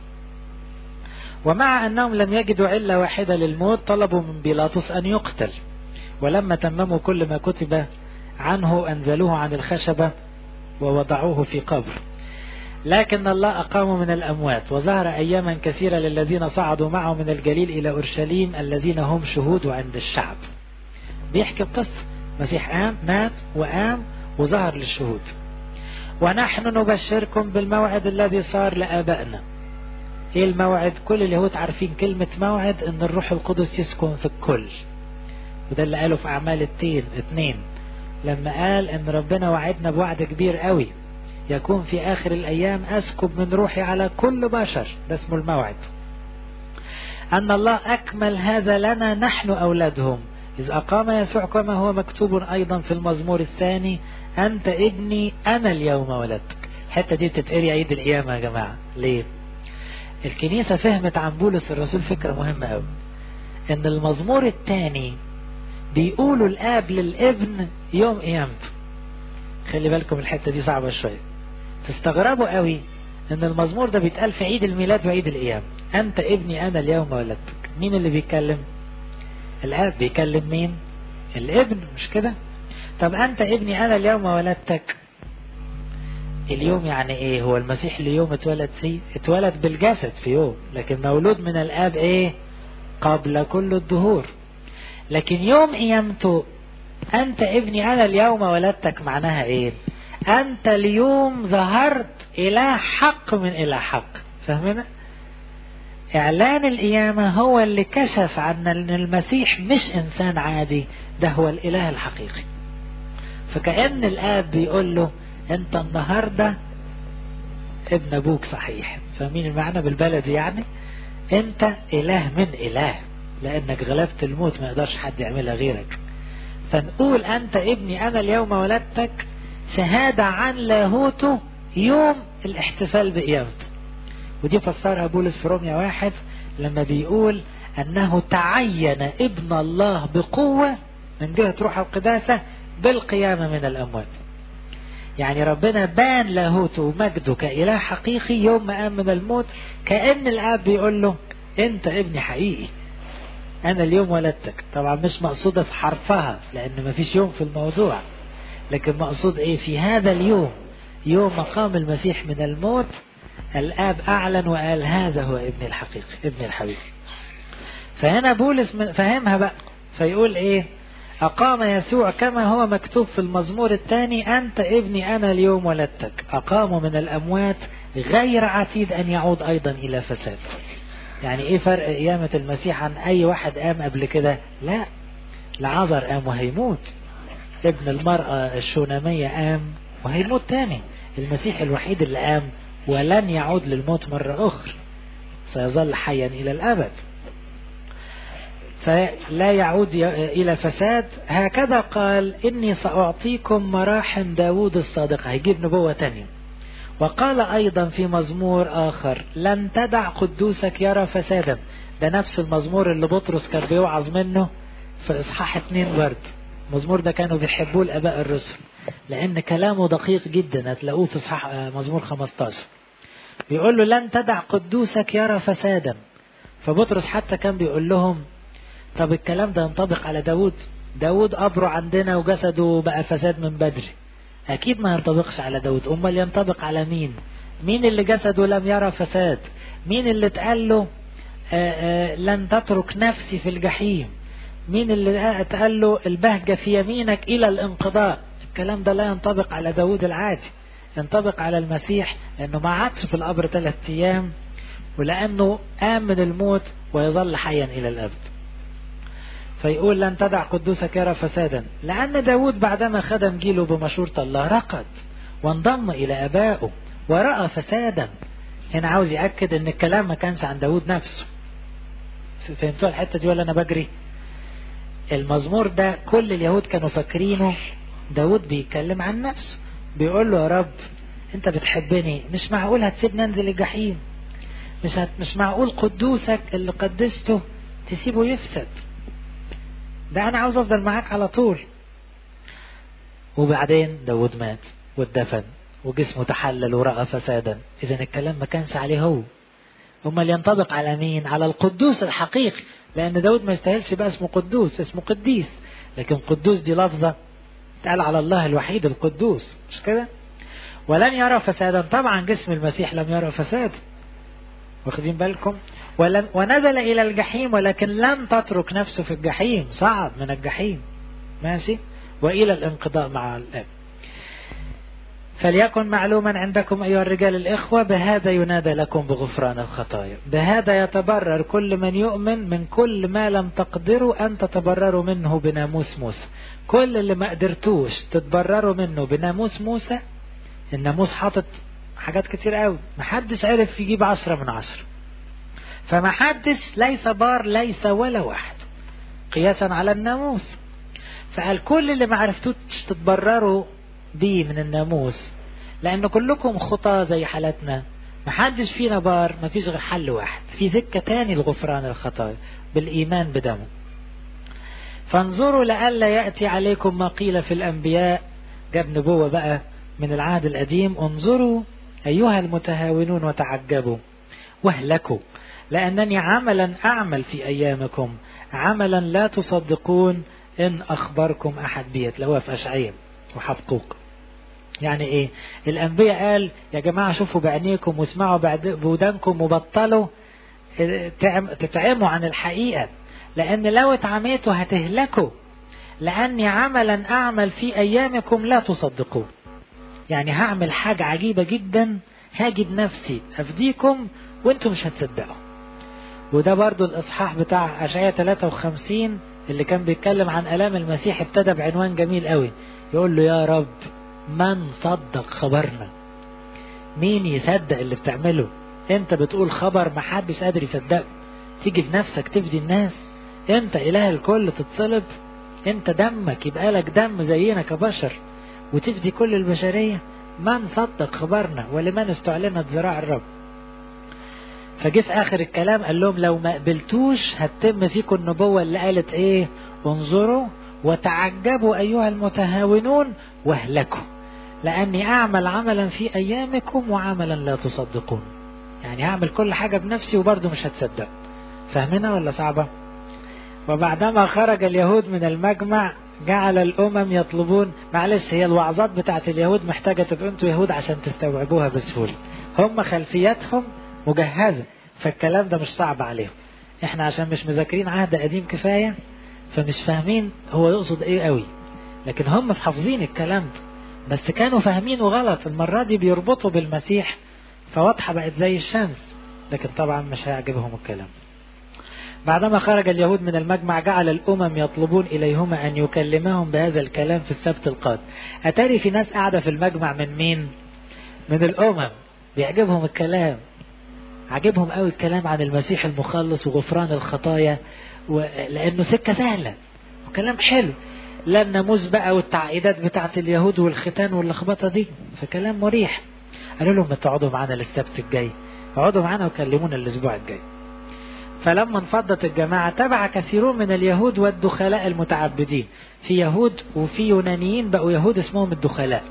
ومع أنهم لم يجدوا علة واحدة للموت طلبوا من بيلاطس أن يقتل ولما تمموا كل ما كتب عنه أنزلوه عن الخشبة ووضعوه في قبر لكن الله أقامه من الأموات وظهر أياما كثيرة للذين صعدوا معه من الجليل إلى أورشليم الذين هم شهود عند الشعب بيحكي القصة مسيح قام مات وقام وظهر للشهود ونحن نبشركم بالموعد الذي صار لآبائنا ايه الموعد كل اليهود عارفين كلمة موعد ان الروح القدس يسكن في الكل وده اللي قاله في اعمال التين اتنين لما قال ان ربنا وعدنا بوعد كبير قوي يكون في اخر الايام اسكب من روحي على كل بشر ده اسمه الموعد ان الله اكمل هذا لنا نحن اولادهم إذ أقام يسوع كما هو مكتوب أيضا في المزمور الثاني أنت ابني أنا اليوم ولدتك الحتة دي بتتقري عيد القيامة يا جماعة ليه الكنيسة فهمت عن بولس الرسول فكرة مهمة قوي ان المزمور الثاني بيقولوا الاب للابن يوم قيامته خلي بالكم الحتة دي صعبة شوية تستغربوا قوي ان المزمور ده بيتقال في عيد الميلاد وعيد القيامة انت ابني انا اليوم ولدتك مين اللي بيتكلم الاب بيكلم مين الابن مش كده طب انت ابني انا اليوم ولدتك اليوم يعني ايه هو المسيح اليوم اتولد فيه اتولد بالجسد في يوم لكن مولود من الاب ايه قبل كل الدهور لكن يوم قيامته انت ابني انا اليوم ولدتك معناها ايه انت اليوم ظهرت الى حق من الى حق فاهمنا اعلان القيامة هو اللي كشف عن ان المسيح مش انسان عادي ده هو الاله الحقيقي فكأن الاب بيقول له انت النهاردة ابن ابوك صحيح فاهمين المعنى بالبلدي يعني انت اله من اله لانك غلبت الموت ما يقدرش حد يعملها غيرك فنقول انت ابني انا اليوم ولدتك شهادة عن لاهوته يوم الاحتفال بقيامته ودي فسرها بولس في روميا واحد لما بيقول انه تعين ابن الله بقوة من جهة روح القداسة بالقيامة من الاموات يعني ربنا بان لاهوته ومجده كإله حقيقي يوم ما قام من الموت كأن الآب بيقول له أنت ابني حقيقي أنا اليوم ولدتك طبعا مش مقصودة في حرفها لأن ما فيش يوم في الموضوع لكن مقصود إيه في هذا اليوم يوم مقام المسيح من الموت الآب أعلن وقال هذا هو ابني الحقيقي ابني الحبيب فهنا بولس فهمها بقى فيقول إيه أقام يسوع كما هو مكتوب في المزمور الثاني أنت ابني أنا اليوم ولدتك أقاموا من الأموات غير عتيد أن يعود أيضا إلى فساد يعني إيه فرق قيامة المسيح عن أي واحد قام قبل كده لا لعذر قام وهيموت ابن المرأة الشونامية قام وهيموت تاني المسيح الوحيد اللي قام ولن يعود للموت مرة أخرى سيظل حيا إلى الأبد فلا يعود إلى فساد هكذا قال إني سأعطيكم مراحم داود الصادق هيجيب نبوة تانية وقال أيضا في مزمور آخر لن تدع قدوسك يرى فسادا ده نفس المزمور اللي بطرس كان بيوعظ منه في إصحاح اتنين برد المزمور ده كانوا بيحبوه الآباء الرسل لأن كلامه دقيق جدا هتلاقوه في إصحاح مزمور 15 بيقول له لن تدع قدوسك يرى فسادا فبطرس حتى كان بيقول لهم طب الكلام ده ينطبق على داود داود قبره عندنا وجسده بقى فساد من بدري أكيد ما ينطبقش على داود أمال ينطبق على مين مين اللي جسده لم يرى فساد مين اللي اتقال له آآ آآ لن تترك نفسي في الجحيم مين اللي اتقال له البهجة في يمينك إلى الانقضاء الكلام ده لا ينطبق على داود العادي ينطبق على المسيح لأنه ما عادش في القبر ثلاث أيام ولأنه قام من الموت ويظل حيا إلى الأبد فيقول لن تدع قدوسك يرى فسادا لأن داود بعدما خدم جيله بمشورة الله رقد وانضم إلى أبائه ورأى فسادا هنا عاوز يأكد ان الكلام ما كانش عن داود نفسه فهمتوا الحتة دي ولا انا بجري المزمور ده كل اليهود كانوا فاكرينه داود بيتكلم عن نفسه بيقول له يا رب انت بتحبني مش معقول هتسيبني انزل الجحيم مش هت... مش معقول قدوسك اللي قدسته تسيبه يفسد ده انا عاوز افضل معاك على طول وبعدين داود مات واتدفن وجسمه تحلل ورأى فسادا إذا الكلام ما كانش عليه هو أمال ينطبق على مين على القدوس الحقيقي لأن داود ما يستاهلش بقى اسمه قدوس اسمه قديس لكن قدوس دي لفظة تقال على الله الوحيد القدوس مش كده ولن يرى فسادا طبعا جسم المسيح لم يرى فسادا واخدين بالكم ولن ونزل إلى الجحيم ولكن لم تترك نفسه في الجحيم صعد من الجحيم ماشي وإلى الانقضاء مع الأب فليكن معلوما عندكم أيها الرجال الإخوة بهذا ينادى لكم بغفران الخطايا بهذا يتبرر كل من يؤمن من كل ما لم تقدروا أن تتبرروا منه بناموس موسى كل اللي ما قدرتوش تتبرروا منه بناموس موسى الناموس حاطط حاجات كتير قوي محدش عرف يجيب عشرة من عشرة فمحدش ليس بار ليس ولا واحد قياسا على الناموس فقال كل اللي ما عرفتوش تتبرروا بيه من الناموس لأن كلكم خطى زي حالتنا محدش فينا بار مفيش غير حل واحد في سكة تاني لغفران الخطايا بالإيمان بدمه فانظروا لئلا يأتي عليكم ما قيل في الأنبياء جاب نبوة بقى من العهد القديم انظروا أيها المتهاونون وتعجبوا واهلكوا لأنني عملا أعمل في أيامكم عملا لا تصدقون إن أخبركم أحد بيت لو في أشعيم وحبقوق يعني ايه الانبياء قال يا جماعة شوفوا بعينيكم واسمعوا بودانكم وبطلوا تتعموا عن الحقيقة لان لو اتعميتوا هتهلكوا لاني عملا اعمل في ايامكم لا تصدقون يعني هعمل حاجة عجيبة جدا هاجي بنفسي افديكم وانتم مش هتصدقوا وده برضو الاصحاح بتاع اشعياء 53 اللي كان بيتكلم عن الام المسيح ابتدى بعنوان جميل قوي يقول له يا رب من صدق خبرنا مين يصدق اللي بتعمله انت بتقول خبر محدش قادر يصدقه تيجي بنفسك تفدي الناس انت اله الكل تتصلب انت دمك يبقى لك دم زينا كبشر وتفدي كل البشرية من صدق خبرنا ولمن استعلنت ذراع الرب فجه في اخر الكلام قال لهم لو ما قبلتوش هتتم فيكم النبوة اللي قالت ايه انظروا وتعجبوا أيها المتهاونون واهلكوا لأني أعمل عملا في أيامكم وعملا لا تصدقون يعني هعمل كل حاجة بنفسي وبرضه مش هتصدق فاهمنا ولا صعبة وبعدما خرج اليهود من المجمع جعل الأمم يطلبون معلش هي الوعظات بتاعت اليهود محتاجة تبقوا انتوا يهود عشان تستوعبوها بسهولة هم خلفياتهم مجهزة فالكلام ده مش صعب عليهم احنا عشان مش مذاكرين عهد قديم كفاية فمش فاهمين هو يقصد ايه قوي لكن هم حافظين الكلام ده بس كانوا فاهمينه غلط المرة دي بيربطوا بالمسيح فواضحة بقت زي الشمس لكن طبعا مش هيعجبهم الكلام بعدما خرج اليهود من المجمع جعل الأمم يطلبون إليهما أن يكلمهم بهذا الكلام في السبت القادم أتاري في ناس قاعدة في المجمع من مين من الأمم بيعجبهم الكلام عجبهم قوي الكلام عن المسيح المخلص وغفران الخطايا لأنه سكة سهلة وكلام حلو لا الناموس بقى والتعقيدات بتاعت اليهود والختان واللخبطة دي فكلام مريح قالوا لهم ما تقعدوا معانا للسبت الجاي اقعدوا معانا وكلمونا الأسبوع الجاي فلما انفضت الجماعة تبع كثيرون من اليهود والدخلاء المتعبدين في يهود وفي يونانيين بقوا يهود اسمهم الدخلاء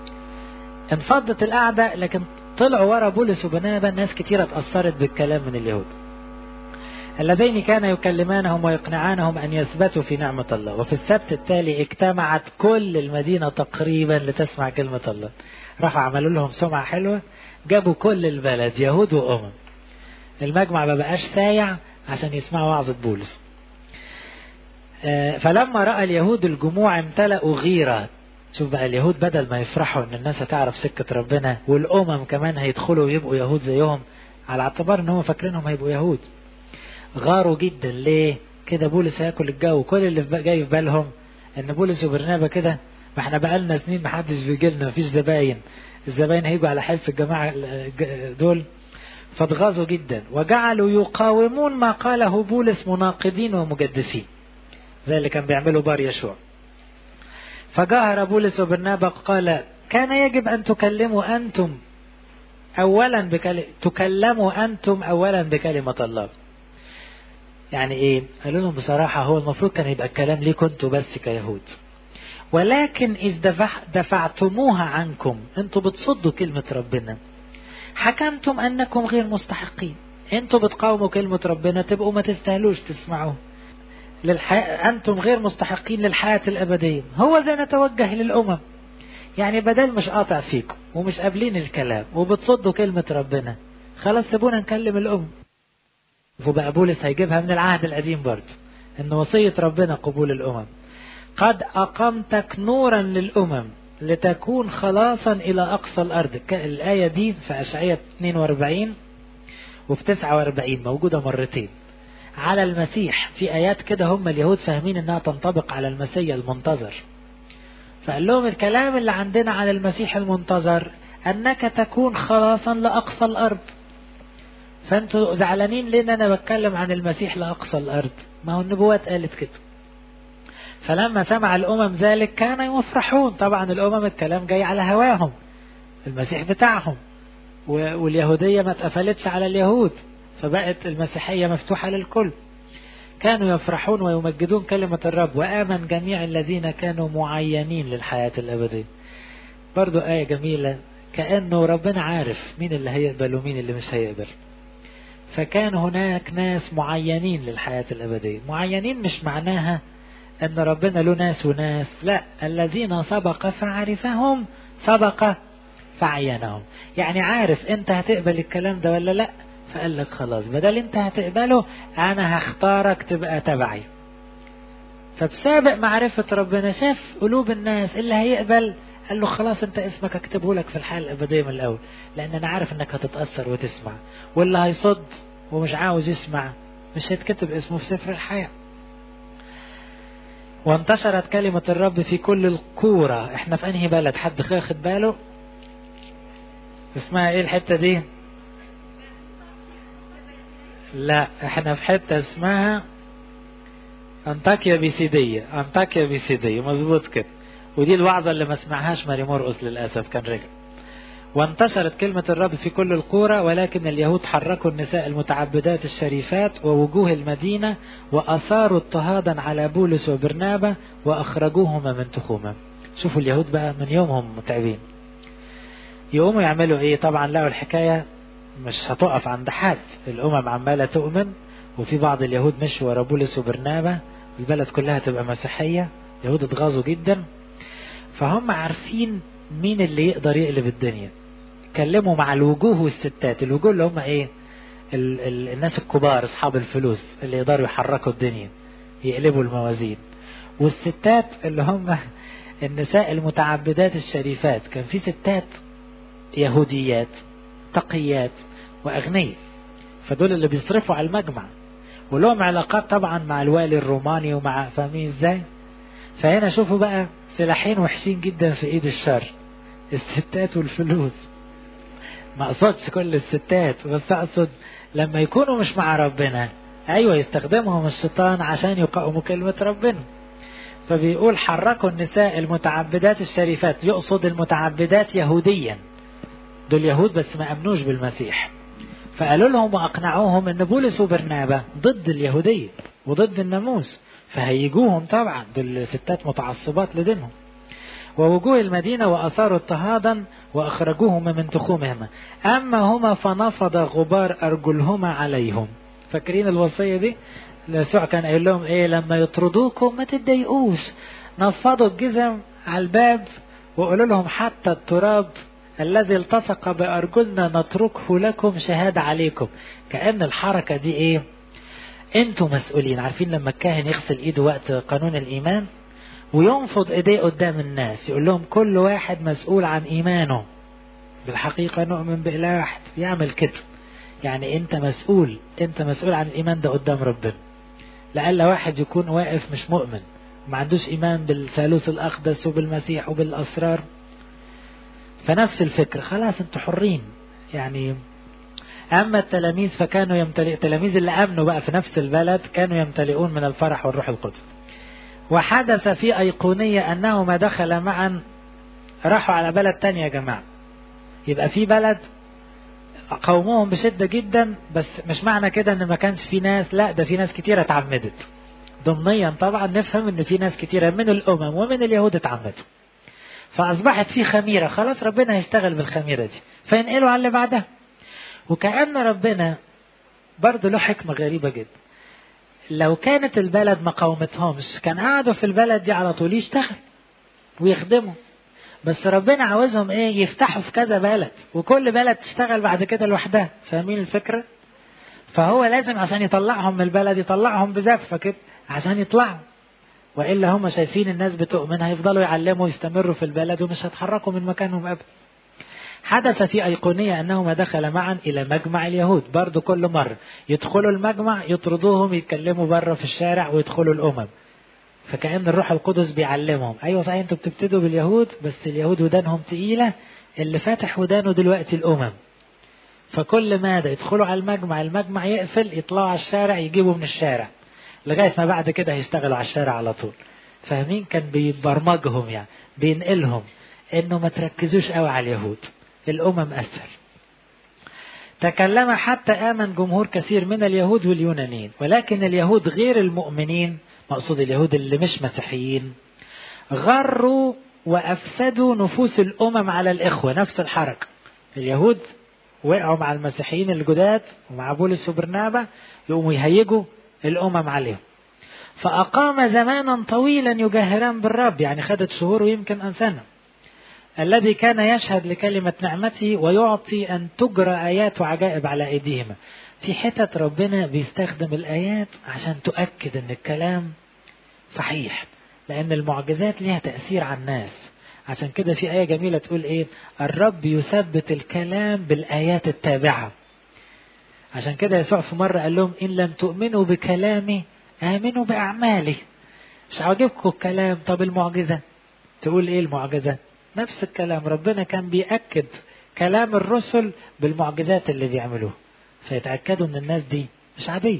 انفضت القعدة لكن طلعوا ورا بولس وبنابا ناس كتيرة اتأثرت بالكلام من اليهود اللذين كان يكلمانهم ويقنعانهم أن يثبتوا في نعمة الله وفي السبت التالي اجتمعت كل المدينة تقريبا لتسمع كلمة الله راحوا عملوا لهم سمعة حلوة جابوا كل البلد يهود وأمم المجمع ما بقاش سايع عشان يسمعوا وعظة بولس فلما رأى اليهود الجموع امتلأوا غيرة شوف بقى اليهود بدل ما يفرحوا ان الناس هتعرف سكة ربنا والامم كمان هيدخلوا ويبقوا يهود زيهم على اعتبار ان هم فاكرينهم هيبقوا يهود غاروا جدا ليه كده بولس هياكل الجو كل اللي جاي في بالهم ان بولس وبرنابا كده ما احنا بقالنا سنين ما حدش بيجي لنا مفيش زباين الزباين هيجوا على حلف الجماعة دول فاتغاظوا جدا وجعلوا يقاومون ما قاله بولس مناقضين ومجدسين زي اللي كان بيعملوا بار يشوع فجاهر بولس وبرنابا قال كان يجب أن تكلموا أنتم أولا بكلمة تكلموا أنتم أولا بكلمة الله يعني إيه قالوا لهم بصراحة هو المفروض كان يبقى الكلام ليكم أنتوا بس كيهود ولكن إذ دفع دفعتموها عنكم أنتوا بتصدوا كلمة ربنا حكمتم أنكم غير مستحقين أنتوا بتقاوموا كلمة ربنا تبقوا ما تستاهلوش تسمعوا للحياة أنتم غير مستحقين للحياة الأبدية هو زي نتوجه للأمم يعني بدل مش قاطع فيكم ومش قابلين الكلام وبتصدوا كلمة ربنا خلاص سيبونا نكلم الأمم وبقى بولس هيجيبها من العهد القديم برضه إن وصية ربنا قبول الأمم قد أقمتك نورا للأمم لتكون خلاصا إلى أقصى الأرض الآية دي في أشعية 42 وفي 49 موجودة مرتين على المسيح في آيات كده هم اليهود فاهمين إنها تنطبق على المسيح المنتظر فقال لهم الكلام اللي عندنا عن المسيح المنتظر أنك تكون خلاصا لأقصى الأرض فأنتوا زعلانين ليه أنا بتكلم عن المسيح لأقصى الأرض ما هو النبوات قالت كده فلما سمع الأمم ذلك كانوا يفرحون طبعا الأمم الكلام جاي على هواهم المسيح بتاعهم واليهودية ما اتقفلتش على اليهود فبقت المسيحية مفتوحة للكل كانوا يفرحون ويمجدون كلمة الرب وآمن جميع الذين كانوا معينين للحياة الأبدية برضو آية جميلة كأنه ربنا عارف مين اللي هيقبل ومين اللي مش هيقبل فكان هناك ناس معينين للحياة الأبدية معينين مش معناها أن ربنا له ناس وناس لا الذين سبق فعرفهم سبق فعينهم يعني عارف انت هتقبل الكلام ده ولا لا فقال لك خلاص بدل انت هتقبله انا هختارك تبقى تبعي فبسابق معرفة ربنا شاف قلوب الناس اللي هيقبل قال له خلاص انت اسمك اكتبه لك في الحياة الابدية من الاول لان انا عارف انك هتتأثر وتسمع واللي هيصد ومش عاوز يسمع مش هيتكتب اسمه في سفر الحياة وانتشرت كلمة الرب في كل القورة احنا في انهي بلد حد خاخد باله اسمها ايه الحتة دي لا احنا في حتة اسمها انطاكيا بيسيدية انطاكيا بيسيدية مظبوط كده ودي الوعظة اللي ما سمعهاش ماري مرقس للأسف كان رجع وانتشرت كلمة الرب في كل القرى ولكن اليهود حركوا النساء المتعبدات الشريفات ووجوه المدينة وأثاروا اضطهادا على بولس وبرنابا وأخرجوهما من تخومة شوفوا اليهود بقى من يومهم متعبين يقوموا يعملوا ايه طبعا لقوا الحكاية مش هتقف عند حد الأمم عمالة تؤمن وفي بعض اليهود مشوا ورا بولس وبرنابا البلد كلها تبقى مسيحية اليهود اتغاظوا جدا فهم عارفين مين اللي يقدر يقلب الدنيا كلموا مع الوجوه والستات الوجوه اللي هم ايه ال ال الناس الكبار اصحاب الفلوس اللي يقدروا يحركوا الدنيا يقلبوا الموازين والستات اللي هم النساء المتعبدات الشريفات كان في ستات يهوديات تقيات واغنياء فدول اللي بيصرفوا على المجمع ولهم علاقات طبعا مع الوالي الروماني ومع فاهمين ازاي فهنا شوفوا بقى سلاحين وحشين جدا في ايد الشر الستات والفلوس ما اقصدش كل الستات بس اقصد لما يكونوا مش مع ربنا ايوه يستخدمهم الشيطان عشان يقاوموا كلمة ربنا فبيقول حركوا النساء المتعبدات الشريفات يقصد المتعبدات يهوديا دول يهود بس ما امنوش بالمسيح فقالوا لهم واقنعوهم ان بولس وبرنابا ضد اليهودية وضد الناموس فهيجوهم طبعا دول ستات متعصبات لدينهم ووجوه المدينة وأثاروا اضطهادا وأخرجوهما من تخومهما أما هما فنفض غبار أرجلهما عليهم فاكرين الوصية دي يسوع كان قايل لهم إيه لما يطردوكم ما تتضايقوش نفضوا الجزم على الباب وقولوا لهم حتى التراب الذي التصق بأرجلنا نتركه لكم شهادة عليكم كأن الحركة دي إيه انتوا مسؤولين عارفين لما الكاهن يغسل ايده وقت قانون الايمان وينفض ايديه قدام الناس يقول لهم كل واحد مسؤول عن ايمانه بالحقيقة نؤمن بإله واحد يعمل كده يعني انت مسؤول انت مسؤول عن الايمان ده قدام ربنا لألا واحد يكون واقف مش مؤمن ما عندوش ايمان بالثالوث الاقدس وبالمسيح وبالاسرار فنفس الفكرة خلاص انتوا حرين يعني اما التلاميذ فكانوا يمتلئ التلاميذ اللي امنوا بقى في نفس البلد كانوا يمتلئون من الفرح والروح القدس وحدث في ايقونية انهما دخل معا راحوا على بلد تانية يا جماعة يبقى في بلد قوموهم بشدة جدا بس مش معنى كده ان ما كانش في ناس لا ده في ناس كتيرة اتعمدت ضمنيا طبعا نفهم ان في ناس كتيرة من الامم ومن اليهود اتعمدوا فاصبحت في خميرة خلاص ربنا هيشتغل بالخميرة دي فينقلوا على اللي بعدها وكأن ربنا برضه له حكمة غريبة جدا لو كانت البلد ما قاومتهمش كان قعدوا في البلد دي على طول يشتغل ويخدموا بس ربنا عاوزهم ايه يفتحوا في كذا بلد وكل بلد تشتغل بعد كده لوحدها فاهمين الفكرة فهو لازم عشان يطلعهم من البلد يطلعهم بزفة كده عشان يطلعوا والا هم شايفين الناس بتؤمن هيفضلوا يعلموا ويستمروا في البلد ومش هيتحركوا من مكانهم ابدا حدث في أيقونية أنهما دخل معا إلى مجمع اليهود برضو كل مرة يدخلوا المجمع يطردوهم يتكلموا بره في الشارع ويدخلوا الأمم فكأن الروح القدس بيعلمهم أيوة صحيح أنتوا بتبتدوا باليهود بس اليهود ودانهم تقيلة اللي فاتح ودانه دلوقتي الأمم فكل ماذا يدخلوا على المجمع المجمع يقفل يطلعوا على الشارع يجيبوا من الشارع لغاية ما بعد كده هيشتغلوا على الشارع على طول فاهمين كان بيبرمجهم يعني بينقلهم انه ما تركزوش قوي على اليهود الامم اسهل تكلم حتى امن جمهور كثير من اليهود واليونانيين ولكن اليهود غير المؤمنين مقصود اليهود اللي مش مسيحيين غروا وافسدوا نفوس الامم على الاخوه نفس الحركه اليهود وقعوا مع المسيحيين الجداد ومع بولس وبرنابا يقوموا يهيجوا الامم عليهم فاقام زمانا طويلا يجاهران بالرب يعني خدت شهور ويمكن ان سنه الذي كان يشهد لكلمة نعمته ويعطي أن تجرى آيات وعجائب على أيديهما في حتت ربنا بيستخدم الآيات عشان تؤكد أن الكلام صحيح لأن المعجزات ليها تأثير على الناس عشان كده في آية جميلة تقول إيه الرب يثبت الكلام بالآيات التابعة عشان كده يسوع في مرة قال لهم إن لم تؤمنوا بكلامي آمنوا بأعمالي مش عاجبكم الكلام طب المعجزة تقول إيه المعجزة نفس الكلام ربنا كان بيأكد كلام الرسل بالمعجزات اللي بيعملوها فيتأكدوا ان الناس دي مش عادية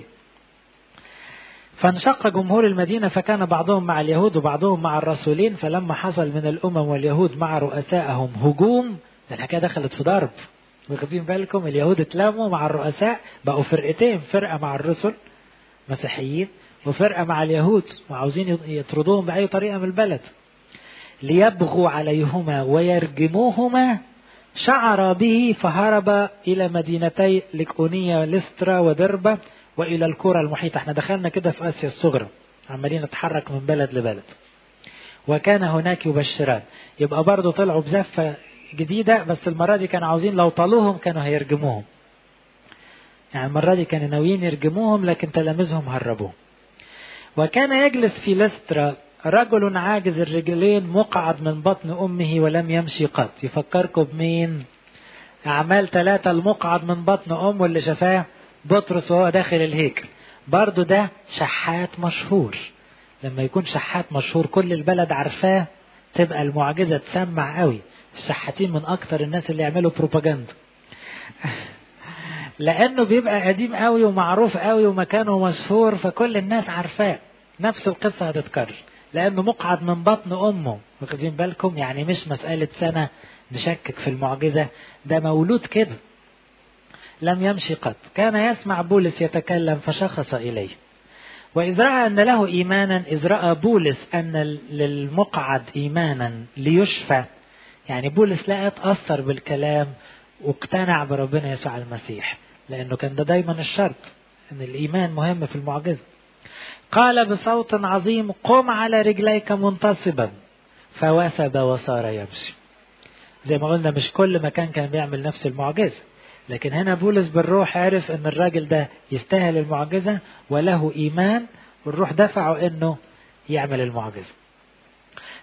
فانشق جمهور المدينة فكان بعضهم مع اليهود وبعضهم مع الرسولين فلما حصل من الأمم واليهود مع رؤسائهم هجوم الحكاية دخلت في ضرب واخدين بالكم اليهود اتلموا مع الرؤساء بقوا فرقتين فرقة مع الرسل مسيحيين وفرقة مع اليهود وعاوزين يطردوهم بأي طريقة من البلد ليبغوا عليهما ويرجموهما شعر به فهرب إلى مدينتي ليكونية لسترا ودربة وإلى القرى المحيطة احنا دخلنا كده في آسيا الصغرى عمالين نتحرك من بلد لبلد وكان هناك يبشران يبقى برضه طلعوا بزفة جديدة بس المرة دي كانوا عاوزين لو طالوهم كانوا هيرجموهم يعني المرة دي كانوا ناويين يرجموهم لكن تلاميذهم هربوهم وكان يجلس في لسترا رجل عاجز الرجلين مقعد من بطن أمه ولم يمشي قط يفكركم بمين أعمال ثلاثة المقعد من بطن أمه اللي شافاه بطرس وهو داخل الهيكل برضو ده شحات مشهور لما يكون شحات مشهور كل البلد عارفاه تبقى المعجزة تسمع قوي الشحاتين من أكتر الناس اللي يعملوا بروباجندا لأنه بيبقى قديم قوي ومعروف قوي ومكانه مشهور فكل الناس عارفاه نفس القصة هتتكرر لأنه مقعد من بطن أمه واخدين بالكم يعني مش مسألة سنة نشكك في المعجزة ده مولود كده لم يمشي قط كان يسمع بولس يتكلم فشخص إليه وإذ رأى أن له إيمانا إذ رأى بولس أن للمقعد إيمانا ليشفى يعني بولس لا يتأثر بالكلام واقتنع بربنا يسوع المسيح لأنه كان ده دايما الشرط أن الإيمان مهم في المعجزة قال بصوت عظيم قم على رجليك منتصبا فوثب وصار يمشي زي ما قلنا مش كل مكان كان بيعمل نفس المعجزة لكن هنا بولس بالروح عرف ان الراجل ده يستاهل المعجزة وله ايمان والروح دفعه انه يعمل المعجزة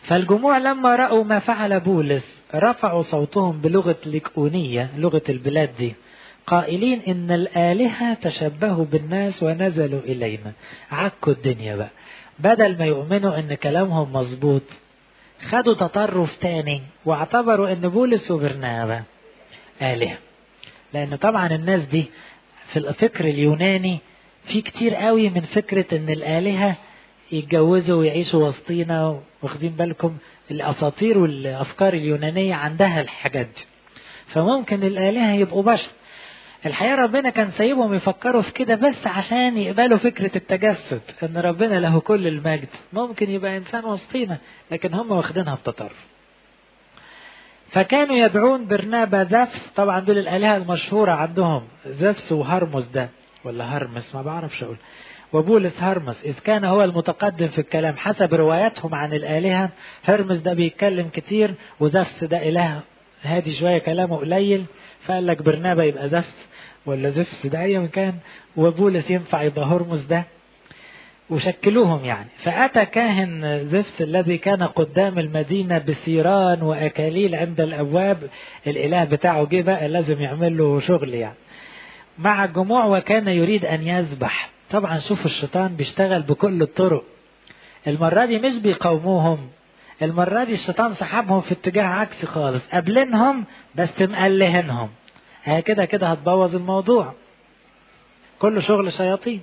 فالجموع لما رأوا ما فعل بولس رفعوا صوتهم بلغة ليكونية لغة البلاد دي قائلين إن الآلهة تشبهوا بالناس ونزلوا إلينا عكوا الدنيا بقى بدل ما يؤمنوا إن كلامهم مظبوط خدوا تطرف تاني واعتبروا إن بولس وبرنابا آلهة لأن طبعا الناس دي في الفكر اليوناني في كتير قوي من فكرة إن الآلهة يتجوزوا ويعيشوا وسطينا واخدين بالكم الأساطير والأفكار اليونانية عندها الحاجات دي فممكن الآلهة يبقوا بشر الحقيقة ربنا كان سايبهم يفكروا في كده بس عشان يقبلوا فكرة التجسد ان ربنا له كل المجد ممكن يبقى انسان وسطينا لكن هم واخدينها بتطرف فكانوا يدعون برنابا زفس طبعا دول الآلهة المشهورة عندهم زفس وهرمس ده ولا هرمس ما بعرفش أقول وبولس هرمس إذ كان هو المتقدم في الكلام حسب رواياتهم عن الآلهة هرمس ده بيتكلم كتير وزفس ده إله هادي شوية كلامه قليل فقال لك برنابا يبقى زفس ولا زفس ده أيا كان وبولس ينفع يبقى هرمس ده وشكلوهم يعني فأتى كاهن زفس الذي كان قدام المدينة بسيران وأكاليل عند الأبواب الإله بتاعه جه بقى لازم يعمل له شغل يعني مع الجموع وكان يريد أن يذبح طبعا شوفوا الشيطان بيشتغل بكل الطرق المرة دي مش بيقاوموهم المرة دي الشيطان سحبهم في اتجاه عكسي خالص قابلينهم بس مقلهنهم هي كده كده هتبوظ الموضوع كله شغل شياطين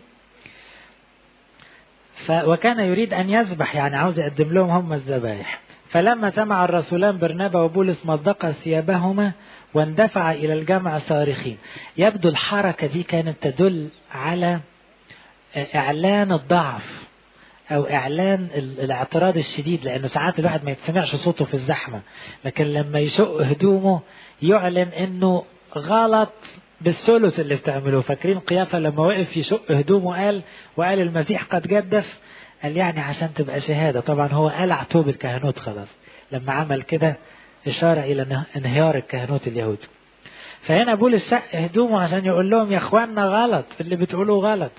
ف وكان يريد أن يذبح يعني عاوز يقدم لهم هم الذبائح فلما سمع الرسولان برنابا وبولس مصدق ثيابهما واندفع إلى الجمع صارخين يبدو الحركة دي كانت تدل على إعلان الضعف أو إعلان الاعتراض الشديد لأنه ساعات الواحد ما يتسمعش صوته في الزحمة لكن لما يشق هدومه يعلن إنه غلط بالثلث اللي بتعملوه فاكرين قيافة لما وقف يشق هدومه قال وقال المسيح قد جدف قال يعني عشان تبقى شهادة طبعا هو قلع توب الكهنوت خلاص لما عمل كده إشارة إلى انهيار الكهنوت اليهود فهنا بولس شق هدومه عشان يقول لهم يا اخواننا غلط اللي بتقولوه غلط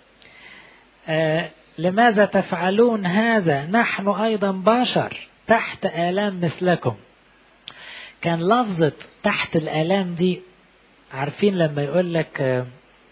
آه لماذا تفعلون هذا نحن أيضا بشر تحت آلام مثلكم كان لفظة تحت الآلام دي عارفين لما يقول لك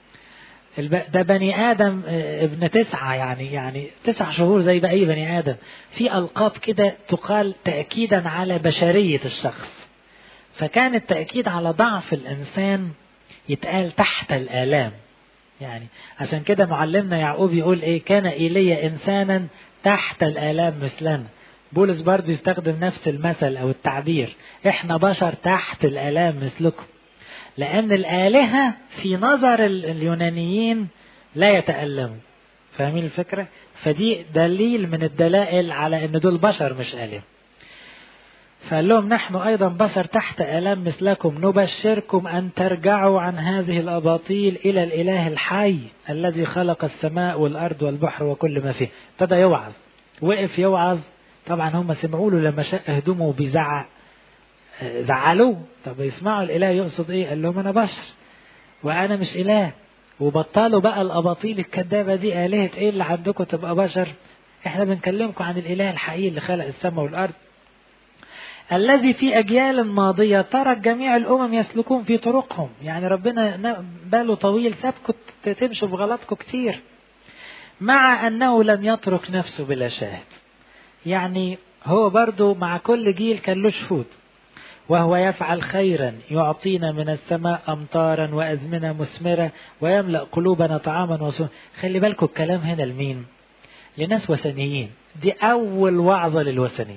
ده بني آدم ابن تسعة يعني يعني تسع شهور زي بأي بني آدم في ألقاب كده تقال تأكيدا على بشرية الشخص فكان التأكيد على ضعف الإنسان يتقال تحت الآلام يعني عشان كده معلمنا يعقوب يقول ايه كان ايليا انسانا تحت الالام مثلنا بولس برضه يستخدم نفس المثل او التعبير احنا بشر تحت الالام مثلكم لان الالهه في نظر اليونانيين لا يتالموا فاهمين الفكره فدي دليل من الدلائل على ان دول بشر مش الهه فقال لهم نحن أيضا بشر تحت آلام مثلكم نبشركم أن ترجعوا عن هذه الأباطيل إلى الإله الحي الذي خلق السماء والأرض والبحر وكل ما فيه ابتدى يوعظ وقف يوعظ طبعا هم سمعوا له لما شق هدومه وبيزعق زعلوه طب يسمعوا الإله يقصد إيه قال لهم أنا بشر وأنا مش إله وبطلوا بقى الأباطيل الكذابة دي آلهة إيه اللي عندكم تبقى بشر إحنا بنكلمكم عن الإله الحقيقي اللي خلق السماء والأرض الذي في أجيال ماضية ترك جميع الأمم يسلكون في طرقهم يعني ربنا باله طويل سابكم تمشوا بغلطكم كتير مع أنه لم يترك نفسه بلا شاهد يعني هو برضو مع كل جيل كان له شهود وهو يفعل خيرا يعطينا من السماء أمطارا وأزمنة مثمرة ويملأ قلوبنا طعاما وسوء خلي بالكم الكلام هنا لمين لناس وثنيين دي أول وعظة للوثنيين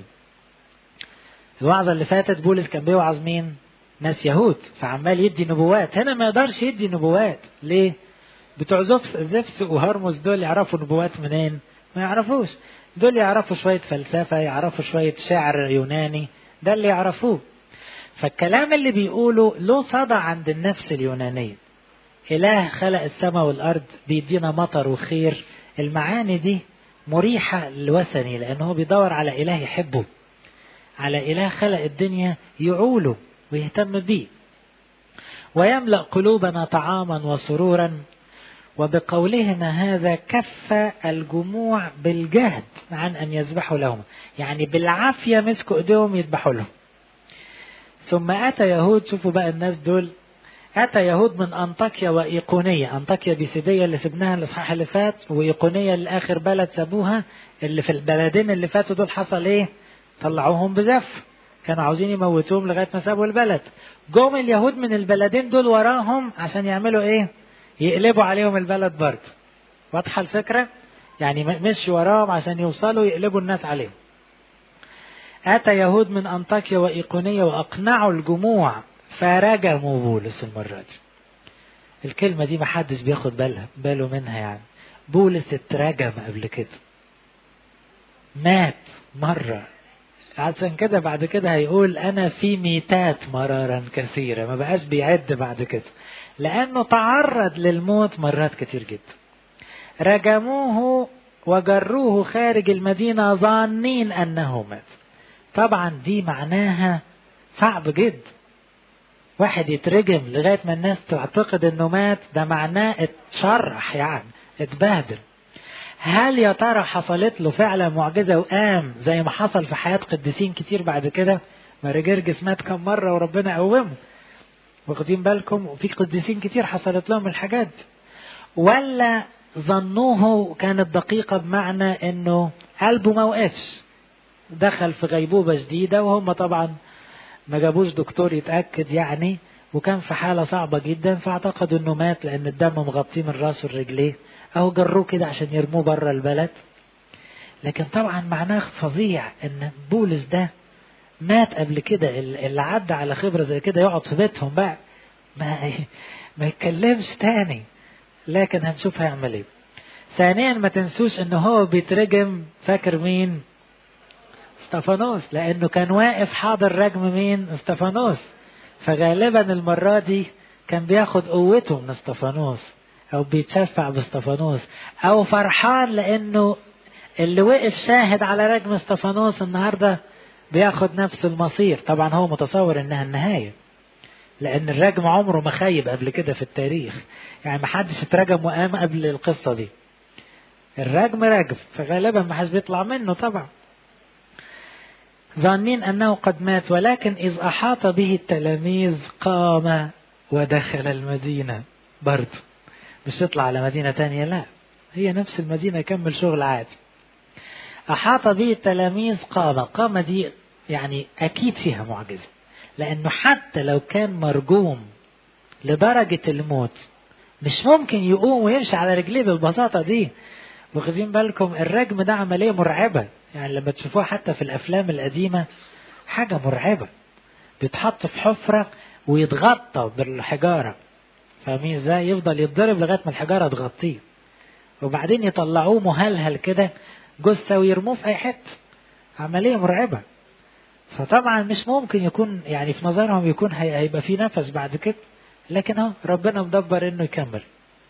الوعظة اللي فاتت بولس كان بيوعظ مين؟ ناس يهود فعمال يدي نبوات هنا ما يقدرش يدي نبوات ليه؟ بتوع زفس زفس وهرمس دول يعرفوا نبوات منين؟ ما يعرفوش دول يعرفوا شوية فلسفة يعرفوا شوية شعر يوناني ده اللي يعرفوه فالكلام اللي بيقوله له صدى عند النفس اليونانية إله خلق السماء والأرض بيدينا مطر وخير المعاني دي مريحة للوثني لأنه بيدور على إله يحبه على إله خلق الدنيا يعوله ويهتم بيه ويملأ قلوبنا طعاما وسرورا وبقولهما هذا كف الجموع بالجهد عن أن يذبحوا لهما يعني بالعافية مسكوا إيديهم يذبحوا لهم ثم أتى يهود شوفوا بقى الناس دول أتى يهود من أنطاكيا وإيقونية أنطاكيا بيسيدية اللي سبناها الإصحاح اللي فات وإيقونية اللي آخر بلد سابوها اللي في البلدين اللي فاتوا دول حصل إيه طلعوهم بزف كانوا عاوزين يموتوهم لغاية ما سابوا البلد جم اليهود من البلدين دول وراهم عشان يعملوا إيه يقلبوا عليهم البلد برضه واضحة الفكرة يعني مشي وراهم عشان يوصلوا يقلبوا الناس عليهم أتى يهود من أنطاكيا وإيقونية وأقنعوا الجموع فرجموا بولس المرة دي الكلمة دي محدش بياخد بالها باله منها يعني بولس اترجم قبل كده مات مرة عشان كده بعد كده هيقول أنا في ميتات مرارا كثيرة ما بقاش بيعد بعد كده لأنه تعرض للموت مرات كتير جدا رجموه وجروه خارج المدينة ظانين أنه مات طبعا دي معناها صعب جدا واحد يترجم لغاية ما الناس تعتقد انه مات ده معناه اتشرح يعني اتبهدل هل يا ترى حصلت له فعلا معجزة وقام زي ما حصل في حياة قديسين كتير بعد كده ماري جرجس مات كم مرة وربنا قومه واخدين بالكم وفي قديسين كتير حصلت لهم الحاجات ولا ظنوه كانت دقيقة بمعنى انه قلبه ما وقفش دخل في غيبوبة شديدة وهم طبعا ما جابوش دكتور يتأكد يعني وكان في حالة صعبة جدا فاعتقدوا انه مات لان الدم مغطيه من راسه لرجليه او جروه كده عشان يرموه بره البلد لكن طبعا معناه فظيع ان بولس ده مات قبل كده اللي عدى على خبرة زي كده يقعد في بيتهم بقى ما ما يتكلمش تاني لكن هنشوف هيعمل ايه ثانيا ما تنسوش ان هو بيترجم فاكر مين استفانوس لانه كان واقف حاضر رجم مين استفانوس فغالبا المرة دي كان بياخد قوته من استفانوس او بيتشفع باستفانوس او فرحان لانه اللي وقف شاهد على رجم استفانوس النهارده بياخد نفس المصير طبعا هو متصور انها النهايه لان الرجم عمره ما خيب قبل كده في التاريخ يعني ما حدش اترجم وقام قبل القصه دي الرجم رجم فغالبا ما حدش بيطلع منه طبعا ظانين انه قد مات ولكن اذ احاط به التلاميذ قام ودخل المدينه برضه مش يطلع على مدينه تانية لا هي نفس المدينه يكمل شغل عادي أحاط به التلاميذ قام قام دي يعني أكيد فيها معجزة لأنه حتى لو كان مرجوم لدرجة الموت مش ممكن يقوم ويمشي على رجليه بالبساطة دي واخدين بالكم الرجم ده عملية مرعبة يعني لما تشوفوها حتى في الأفلام القديمة حاجة مرعبة بيتحط في حفرة ويتغطى بالحجارة فاهمين ازاي يفضل يتضرب لغاية ما الحجارة تغطيه وبعدين يطلعوه مهلهل كده جثة ويرموه في أي حتة عملية مرعبة فطبعا مش ممكن يكون يعني في نظرهم يكون هيبقى في نفس بعد كده لكن اهو ربنا مدبر انه يكمل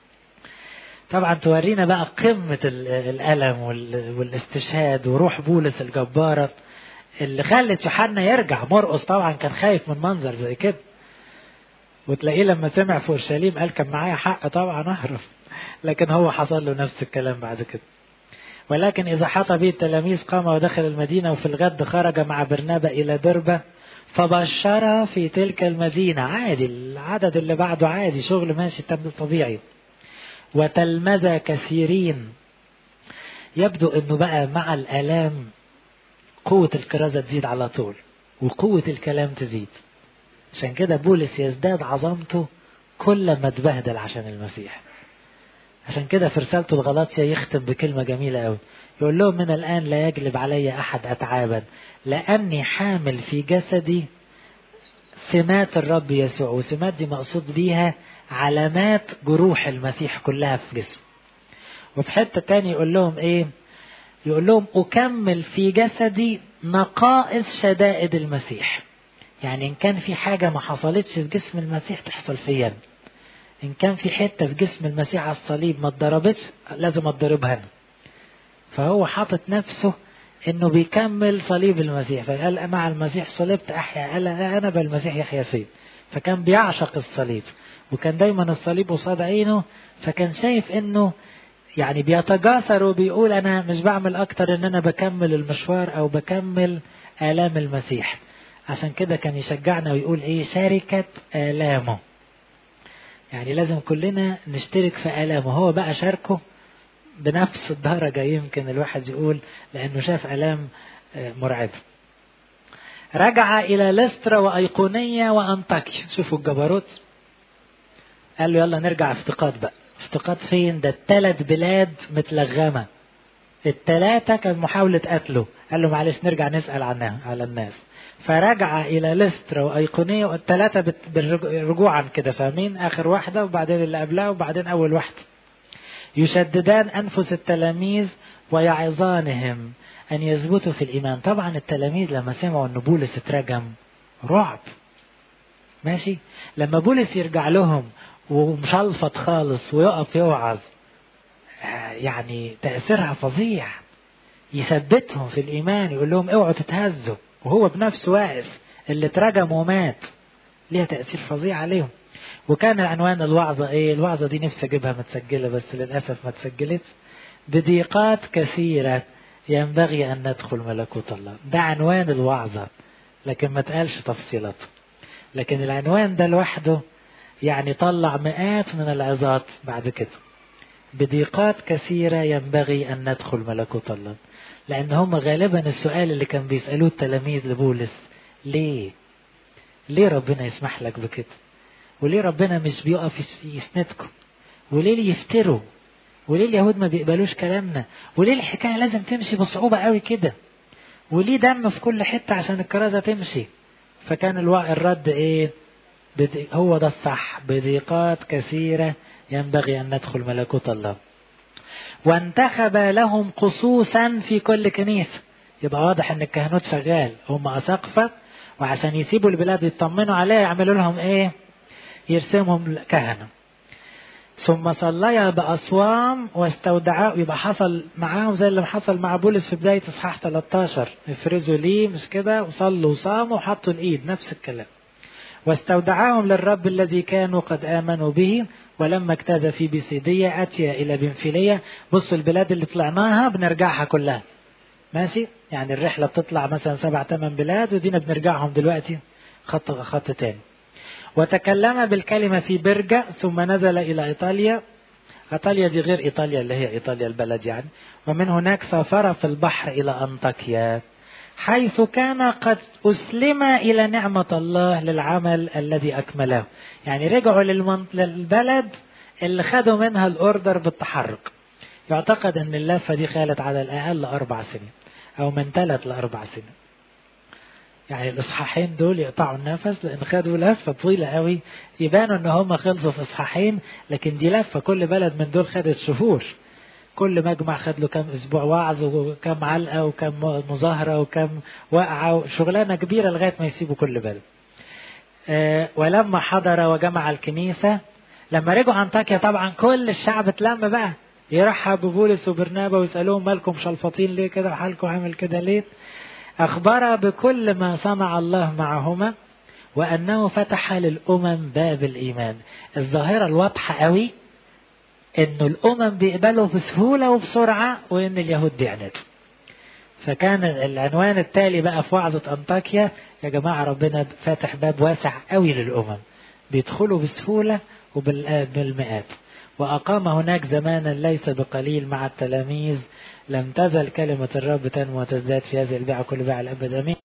طبعا تورينا بقى قمة الألم والاستشهاد وروح بولس الجبارة اللي خلت يوحنا يرجع مرقص طبعا كان خايف من منظر زي كده وتلاقيه لما سمع في اورشليم قال كان معايا حق طبعا اهرب لكن هو حصل له نفس الكلام بعد كده ولكن إذا حط به التلاميذ قام ودخل المدينة وفي الغد خرج مع برنابا إلى دربة فبشر في تلك المدينة عادي العدد اللي بعده عادي شغل ماشي تم طبيعي وتلمذ كثيرين يبدو انه بقى مع الالام قوة الكرازة تزيد على طول وقوة الكلام تزيد عشان كده بولس يزداد عظمته كل ما اتبهدل عشان المسيح عشان كده في رسالته الغلاطية يختم بكلمة جميلة قوي يقول لهم من الآن لا يجلب علي أحد أتعابا لأني حامل في جسدي سمات الرب يسوع وسمات دي مقصود بيها علامات جروح المسيح كلها في جسمه وفي حتة تاني يقول لهم ايه يقول لهم أكمل في جسدي نقائص شدائد المسيح يعني إن كان في حاجة ما حصلتش في جسم المسيح تحصل فيا إن كان في حتة في جسم المسيح على الصليب ما اتضربتش لازم اتضربها أنا فهو حاطط نفسه انه بيكمل صليب المسيح فقال مع المسيح صلبت احيا قال انا بل المسيح يحيا فيه فكان بيعشق الصليب وكان دايما الصليب قصاد عينه فكان شايف انه يعني بيتجاسر وبيقول انا مش بعمل اكتر ان انا بكمل المشوار او بكمل الام المسيح عشان كده كان يشجعنا ويقول ايه شركة الامه يعني لازم كلنا نشترك في الامه هو بقى شاركه بنفس الدرجة يمكن الواحد يقول لانه شاف الام مرعبة رجع الى لسترا وايقونية وانطاكيا شوفوا الجبروت قال له يلا نرجع افتقاد بقى افتقاد فين ده الثلاث بلاد متلغمة الثلاثة كان محاولة قتله قال له معلش نرجع نسأل عنها على الناس فرجع إلى لسترا وأيقونية والثلاثة رجوعا كده فاهمين آخر واحدة وبعدين اللي قبلها وبعدين أول واحدة يشددان أنفس التلاميذ ويعظانهم أن يثبتوا في الإيمان طبعا التلاميذ لما سمعوا أن بولس اترجم رعب ماشي لما بولس يرجع لهم ومشلفط خالص ويقف يوعظ يعني تأثيرها فظيع يثبتهم في الإيمان يقول لهم اوعوا تتهزوا وهو بنفسه واقف اللي اترجم ومات ليها تأثير فظيع عليهم وكان عنوان الوعظة ايه الوعظة دي نفسي اجيبها متسجلة بس للأسف ما تسجلتش بضيقات كثيرة ينبغي أن ندخل ملكوت الله ده عنوان الوعظة لكن ما تقالش تفصيلاته لكن العنوان ده لوحده يعني طلع مئات من العظات بعد كده بضيقات كثيرة ينبغي أن ندخل ملكوت الله لأن هم غالبا السؤال اللي كان بيسألوه التلاميذ لبولس ليه ليه ربنا يسمح لك بكده وليه ربنا مش بيقف يسندكم وليه اللي يفتروا وليه اليهود ما بيقبلوش كلامنا وليه الحكاية لازم تمشي بصعوبة قوي كده وليه دم في كل حتة عشان الكرازة تمشي فكان الرد ايه هو ده الصح بضيقات كثيرة ينبغي أن ندخل ملكوت الله وانتخب لهم قصوصا في كل كنيسة يبقى واضح ان الكهنوت شغال هم أساقفة وعشان يسيبوا البلاد يطمنوا عليها يعملوا لهم ايه يرسمهم كهنة ثم صليا بأصوام واستودعا يبقى حصل معاهم زي اللي حصل مع بولس في بداية إصحاح 13 افرزوا ليه مش كده وصلوا وصاموا وحطوا الإيد نفس الكلام واستودعاهم للرب الذي كانوا قد آمنوا به ولما اجتاز في بيسيدية أتي إلى بنفيلية بصوا البلاد اللي طلعناها بنرجعها كلها ماشي يعني الرحلة بتطلع مثلا سبع ثمان بلاد ودينا بنرجعهم دلوقتي خط خط تاني وتكلم بالكلمة في برجة ثم نزل إلى إيطاليا إيطاليا دي غير إيطاليا اللي هي إيطاليا البلد يعني ومن هناك سافر في البحر إلى أنطاكيا حيث كان قد أسلم إلى نعمة الله للعمل الذي أكمله يعني رجعوا للبلد اللي خدوا منها الأوردر بالتحرك يعتقد أن اللفة دي خالت على الأقل أربع سنين أو من ثلاث لأربع سنين يعني الإصحاحين دول يقطعوا النفس لأن خدوا لفة طويلة قوي يبانوا أن هم خلصوا في إصحاحين لكن دي لفة كل بلد من دول خدت شهور كل مجمع خد له كام اسبوع وعظ وكم علقه وكم مظاهره وكم وقعه شغلانه كبيره لغايه ما يسيبوا كل بلد. أه ولما حضر وجمع الكنيسه لما رجعوا انطاكيا طبعا كل الشعب اتلم بقى يرحب ببولس وبرنابا ويسالوهم مالكم شلفطين ليه كده وحالكم عامل كده ليه؟ اخبر بكل ما صنع الله معهما وانه فتح للامم باب الايمان. الظاهره الواضحه قوي انه الامم بيقبلوا بسهوله وبسرعه وان اليهود بيعندوا فكان العنوان التالي بقى في وعظة أنطاكيا يا جماعة ربنا فاتح باب واسع قوي للأمم بيدخلوا بسهولة وبالمئات وأقام هناك زمانا ليس بقليل مع التلاميذ لم تزل كلمة الرب تنمو وتزداد في هذه البيعة كل بيعة الأبد أمين